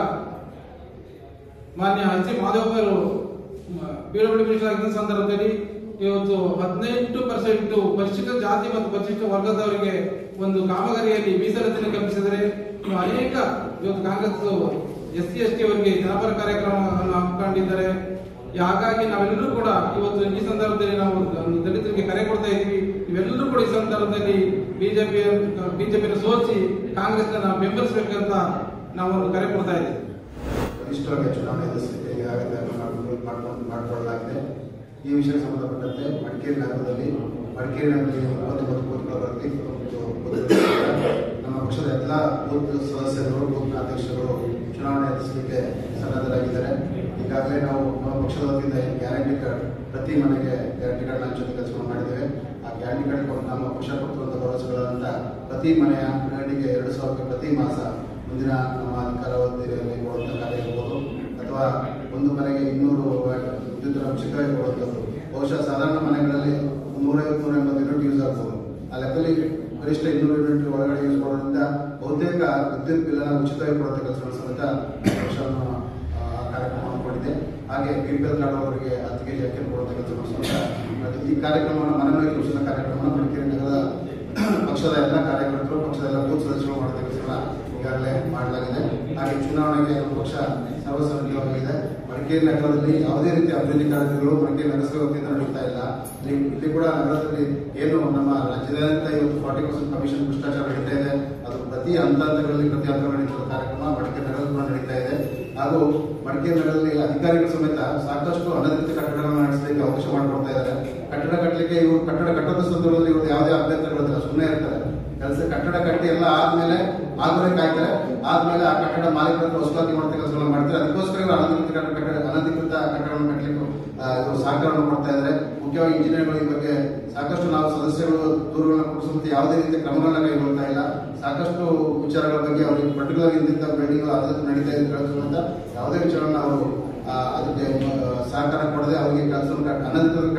ಮಾನ್ಯ ಎಚ್ ಸಿ ಮಾಧವವರು ಪಿಡಬ್ಲ್ಯೂ ಮಿನಿಸ್ಟರ್ ಆಗಿದ್ದ ಸಂದರ್ಭದಲ್ಲಿ ಇವತ್ತು ಹದಿನೆಂಟು ಪರ್ಸೆಂಟ್ ಪರಿಶಿಷ್ಟ ಜಾತಿ ಮತ್ತು ಪರಿಶಿಷ್ಟ ವರ್ಗದವರಿಗೆ ಒಂದು ಕಾಮಗಾರಿಯಲ್ಲಿ ಮೀಸಲಾತಿಯನ್ನು ಕಲ್ಪಿಸಿದರೆ ಇನ್ನು ಅನೇಕ ಇವತ್ತು Congress S C S T ಅವರಿಗೆ ಜನಪರ ಕಾರ್ಯಕ್ರಮವನ್ನು ಹಮ್ಮಿಕೊಂಡಿದ್ದಾರೆ ಹಾಗಾಗಿ ನಾವೆಲ್ಲರೂ ಕೂಡ ಇವತ್ತು ಈ ಸಂದರ್ಭದಲ್ಲಿ ನಾವು ಒಂದು ದಲಿತರಿಗೆ ಕರೆ ಕೊಡ್ತಾ ಇದ್ದೀವಿ ಇವೆಲ್ಲರೂ ಕೂಡ ಈ ಸಂದರ್ಭದಲ್ಲಿ ಬಿಜೆಪಿ ಬಿಜೆಪಿಯನ್ನು ಸೋಲಿಸಿ ಕಾಂಗ್ರೆಸ್ ನಾವು ಬೆಂಬಲಿಸಬೇಕಂತ ನಾವು ಒಂದು ಕರೆ ಕೊಡ್ತಾ ಇದ್ದೀವಿ ಬಲಿಷ್ಠವಾಗಿ ಚುನಾವಣೆ ಎದುರಿಸಲಿಕ್ಕೆ ಈಗಾಗಲೇ ಮಾಡ್ಕೊಂಡು ಮಾಡ್ಕೊಂಡು ಮಾಡಿಕೊಳ್ಳಲಾಗಿದೆ ಈ ವಿಷಯಕ್ಕೆ ಸಂಬಂಧಪಟ್ಟಂತೆ ಮಡಿಕೇರಿ ನಗರದಲ್ಲಿ ಮಡಿಕೇರಿ ನಗರದಲ್ಲಿ ಮೂವತ್ತೊಂಬತ್ತು ಬೂತ್ಗಳ ವರದಿ ಮತ್ತು ಬೂತ್ಗಳಿಂದ ನಮ್ಮ ಪಕ್ಷದ ಎಲ್ಲ ಬೂತ್ ಸದಸ್ಯರು ಬೂತ್ ಅಧ್ಯಕ್ಷರು ಚುನಾವಣೆ ಎದುರಿಸಲಿಕ್ಕೆ ಸನ್ನದ್ಧರಾಗಿದ್ದಾರೆ ಈಗಾಗಲೇ ನಾವು ನಮ್ಮ ಪಕ್ಷದ ವತಿಯಿಂದ ಏನು ಗ್ಯಾರಂಟಿ ಕಾರ್ಡ್ ಪ್ರತಿ ಮನೆಗೆ ಗ್ಯಾರಂಟಿ ಕಾರ್ಡ್ ಹಂಚೋದು ಕೆಲಸವನ್ನು ಮಾಡಿದ್ದೇವೆ ಆ ಗ್ಯಾರಂಟಿ ಕಾರ್ಡ್ ಕೊಟ್ಟು ನಮ್ಮ ಪಕ್ಷ ಕೊಟ್ಟಿರುವಂಥ ಭರವಸೆಗಳಂತ ಪ್ರತಿ ಮನೆಯ ಗೃಹಿಣಿಗೆ ಎರಡು ಸಾವಿರ ರೂಪಾಯಿ ಪ್ರತಿ ಮಾಸ ಮುಂದಿನ ನಮ್ಮ ಅಧಿಕಾರಾವಧಿಯಲ್ಲಿ ಕೊಡುವಂಥ ಕಾರ್ಯ ಇರ್ಬೋದು ಅಥವಾ ಒಂದು ಮನೆಗೆ ಇನ್ನೂರು ವಿದ್ಯುತ್ ಉಚಿತವಾಗಿ ಕೊಡುವಂಥದ್ದು ಬಹುಶಃ ಸಾಧಾರಣ ಮನೆಗಳಲ್ಲಿ ನೂರೈವತ್ತು ನೂರ ಎಂಬತ್ತು ಯೂನಿಟ್ ಯೂಸ್ ಆಗ್ಬೋದು ಆ ಲೆಕ್ಕದಲ್ಲಿ ಗರಿಷ್ಠ ಇನ್ನೂರು ಯೂನಿಟ್ ಒಳಗಡೆ ಯೂಸ್ ಮಾಡೋದ್ರಿಂದ ಬಹುತೇಕ ವಿದ್ಯುತ್ ಬಿಲ್ ಅನ್ನು ಉಚಿತವಾಗಿ ಕೊಡುವಂಥ ಕೆಲಸಗಳು ಸಮೇತ ಪಕ್ಷವನ್ನು ಆ, ಕಾರ್ಯಕ್ರಮ ಹಮ್ಮಿಕೊಂಡಿದೆ ಹಾಗೆ ಬಿ ಪಿ ಎಲ್ ಕಾರ್ಡ್ ಅವರಿಗೆ ಹತ್ತು ಕೆಜಿ ಅಕ್ಕಿಯನ್ನು ಕೊಡುವಂಥ ಕೆಲಸಗಳು ಸಮೇತ ಮಾಡಿದೆ. ಈ ಕಾರ್ಯಕ್ರಮವನ್ನು ಮನೆ ಮನೆಗೆ ಉಚಿತ ಕಾರ್ಯಕ್ರಮವನ್ನು ಮಡಿಕೇರಿ ನಗರದ ಪಕ್ಷದ ಎಲ್ಲ ಕಾರ್ಯಕರ್ತರು ಪಕ್ಷದ ಎಲ್ಲ ಬೂತ್ ಸದಸ್ಯರು ಮಾಡುವ ಕೆಲಸಗಳನ್ನ ಈಗಾಗಲೇ ಮಾಡಲಾಗಿದೆ ಹಾಗೆ ಚುನಾವಣೆಗೆ ನಮ್ಮ ಪಕ್ಷ ಸರ್ವಸನ್ನದ್ಧವಾಗಿದೆ ಮಡಿಕೇರಿ ನಗರದಲ್ಲಿ ಯಾವುದೇ ರೀತಿಯ ಅಭಿವೃದ್ಧಿ ಕಾರ್ಯಗಳು ಮಡಿಕೇರಿ ನಗರಸಭೆ ವತಿಯಿಂದ ನಡೀತಾ ಇಲ್ಲ ಇಲ್ಲಿ ಇಲ್ಲಿ ಕೂಡ ನಗರದಲ್ಲಿ ಏನು ನಮ್ಮ ರಾಜ್ಯದಾದ್ಯಂತ ಇವತ್ತು ಫಾರ್ಟಿ ಪರ್ಸೆಂಟ್ ಕಮಿಷನ್ ಭ್ರಷ್ಟಾಚಾರ ನಡೀತಾ ಇದೆ ಅದು ಪ್ರತಿ ಹಂತ ಹಂತಗಳಲ್ಲಿ ಪ್ರತಿ ಹಂತ ನಡೀತಿರುವ ಕಾರ್ಯಕ್ರಮ ಮಡಿಕೇರಿ ನಗರದಲ್ಲಿ ಕೂಡ ನಡೀತಾ ಇದೆ ಹಾಗೂ ಮಡಿಕೇರಿ ನಗರದಲ್ಲಿ ಅಧಿಕಾರಿಗಳ ಸಮೇತ ಸಾಕಷ್ಟು ಅನಧಿಕೃತ ಕಟ್ಟಡಗಳನ್ನು ನಡೆಸಲಿಕ್ಕೆ ಅವಕಾಶ ಮಾಡಿಕೊಡ್ತಾ ಇದ್ದಾರೆ ಕಟ್ಟಡ ಕಟ್ಟಲಿಕ್ಕೆ ಇವರು ಕಟ್ಟಡ ಕಟ್ಟದ ಸಂದರ್ಭದಲ್ಲಿ ಇವರು ಯಾವುದೇ ಅಭ್ಯಂತರಗಳಿಲ್ಲ ಸುಮ್ಮನೆ ಇರ್ತಾರೆ ಕೆಲಸ ಕಟ್ಟಡ ಕಟ್ಟಿ ಎಲ್ಲ ಆದ್ಮೇಲೆ ಆದ್ಮೇಲೆ ಕಾಯ್ತಾರೆ ಆದ್ಮೇಲೆ ಆ ಕಟ್ಟಡ ಮಾಲೀಕರ ಹತ್ರ ವಸೂಲಾತಿ ಮಾಡುವಂತ ಕೆಲಸಗಳನ್ನ ಮಾಡ್ತಾರೆ ಅದಕ್ಕೋಸ್ಕರ ಇವರು ಅನಧಿಕೃತ ಕಟ್ಟಡ ಕಟ್ಟಡ ಅನಧಿಕೃತ ಕಟ್ಟಡವನ್ನು ಕಟ್ಟಲಿಕ್ಕೆ ಆ, ಇವರು ಸಹಕಾರವನ್ನು ಕೊಡ್ತಾ ಇದ್ದಾರೆ ಮುಖ್ಯವಾಗಿ ಇಂಜಿನಿಯರ್ಗಳು ಈ ಬಗ್ಗೆ ಸಾಕಷ್ಟು ನಾವು ಸದಸ್ಯರು ದೂರುಗಳನ್ನ ಕೊಡಿಸುವಂತೆ ಯಾವುದೇ ರೀತಿಯ ಕ್ರಮಗಳನ್ನ ಕೈಗೊಳ್ತಾ ಇಲ್ಲ ಸಾಕಷ್ಟು ವಿಚಾರಗಳ ಬಗ್ಗೆ ಅವರಿಗೆ ಪರ್ಟಿಕ್ಯುಲರ್ ಇಂದಿದ್ದ ಬಿಲ್ಡಿಂಗ್ ಅದಕ್ಕೆ ನಡೀತಾ ಇದೆ ಅಂತ ಯಾವುದೇ ವಿಚಾರಗಳನ್ನ ಅವರು ಆ, ಅದಕ್ಕೆ ಆ, ಸಹಕಾರ ಕೊಡದೆ ಅವರಿಗೆ ಕೆಲಸವನ್ನು ಅನಧಿಕೃತ ಕಟ್ಟಡ ಕಟ್ಟಲಿಕ್ಕೆ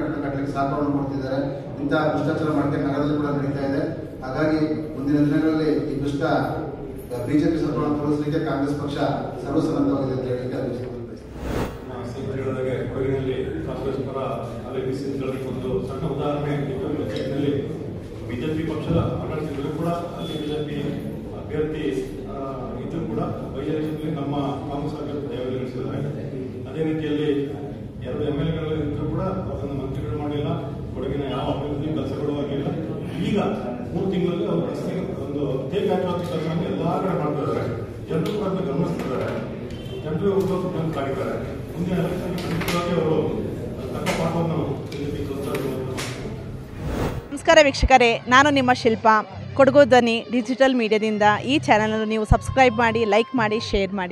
ಇದಕ್ಕೆ ಸಹಕಾರವನ್ನು ಕೊಡ್ತಿದ್ದಾರೆ ಇಂತಹ ಭ್ರಷ್ಟಾಚಾರ ಮಡಿಕೇರಿ ನಗರದಲ್ಲಿ ಕೂಡ ನಡೀತಾ ಇದೆ ಹಾಗಾಗಿ ಮುಂದಿನ ದಿನಗಳಲ್ಲಿ ಈ ದುಷ್ಟ ಬಿಜೆಪಿ ಸರ್ಕಾರವನ್ನು ತೋರಿಸಲಿಕ್ಕೆ ಕಾಂಗ್ರೆಸ್ ಪಕ್ಷ ಸರ್ವಸನ್ನದ್ಧವಾಗಿದೆ ಅಂತ ಹೇಳಲಿಕ್ಕೆ ಅಭಿಪ್ರಾಯ ಹೇಳಿದಾಗೆ ಕೊಡಗಿನಲ್ಲಿ ಕಾಂಗ್ರೆಸ್ ಪರ ಅಲೆಗಿ ಸಿಂಗ್ಗಳಿಗೆ ಒಂದು ಸಣ್ಣ ಉದಾಹರಣೆ ನಲ್ಲಿ ಬಿಜೆಪಿ ಪಕ್ಷದ ಆಡಳಿತದಲ್ಲೂ ಕೂಡ ಅಲ್ಲಿ ಬಿಜೆಪಿ ಅಭ್ಯರ್ಥಿ ಆ, ಇದ್ರೂ ಕೂಡ ಬೈಜೆಪಿಯಲ್ಲಿ ನಮ್ಮ ಕಾಂಗ್ರೆಸ್ ಅಭ್ಯರ್ಥಿ ಜಯಗಳಿಸಿದ್ದಾರೆ ಅದೇ ರೀತಿಯಲ್ಲಿ ಎರಡು ಎಮ್ ಎಲ್ ಎಗಳು ಇದ್ರೂ ಕೂಡ ಅವರನ್ನು ಮಂತ್ರಿಗಳು ಮಾಡಿಲ್ಲ ಕೊಡಗಿನ ಯಾವ ಅಭಿವೃದ್ಧಿ ಕೆಲಸಗಳು ಆಗಿಲ್ಲ ಈಗ ಮೂರು ತಿಂಗಳಲ್ಲಿ ಅವರು ರಸ್ತೆಗೆ ಒಂದು ತೇಗ ಹಾಕುವಂತ ಕೆಲಸವನ್ನು ಎಲ್ಲಾ ಕಡೆ ಮಾಡ್ತಿದ್ದಾರೆ ಜನರು ಕೂಡ ಅದನ್ನ ಗಮನಿಸ್ತಿದ್ದಾರೆ ಜನರು ಉದ್ಯೋಗ ಕಾಡಿದ್ದಾರೆ ಮುಂದಿನ ಎಲೆಕ್ಷನ್ ಖಂಡಿತವಾಗಿ ಅವರು ತಕ್ಕ ಪಾಠವನ್ನು ಬಿಜೆಪಿ ತೋರಿಸ್ತಾರೆ ನಮಸ್ಕಾರ ವೀಕ್ಷಕರೇ ನಾನು ನಿಮ್ಮ ಶಿಲ್ಪ ಕೊಡಗು ಧ್ವನಿ ಡಿಜಿಟಲ್ ಮೀಡಿಯಾದಿಂದ ಈ ಚಾನಲನ್ನು ನೀವು ಸಬ್ಸ್ಕ್ರೈಬ್ ಮಾಡಿ ಲೈಕ್ ಮಾಡಿ ಶೇರ್ ಮಾಡಿ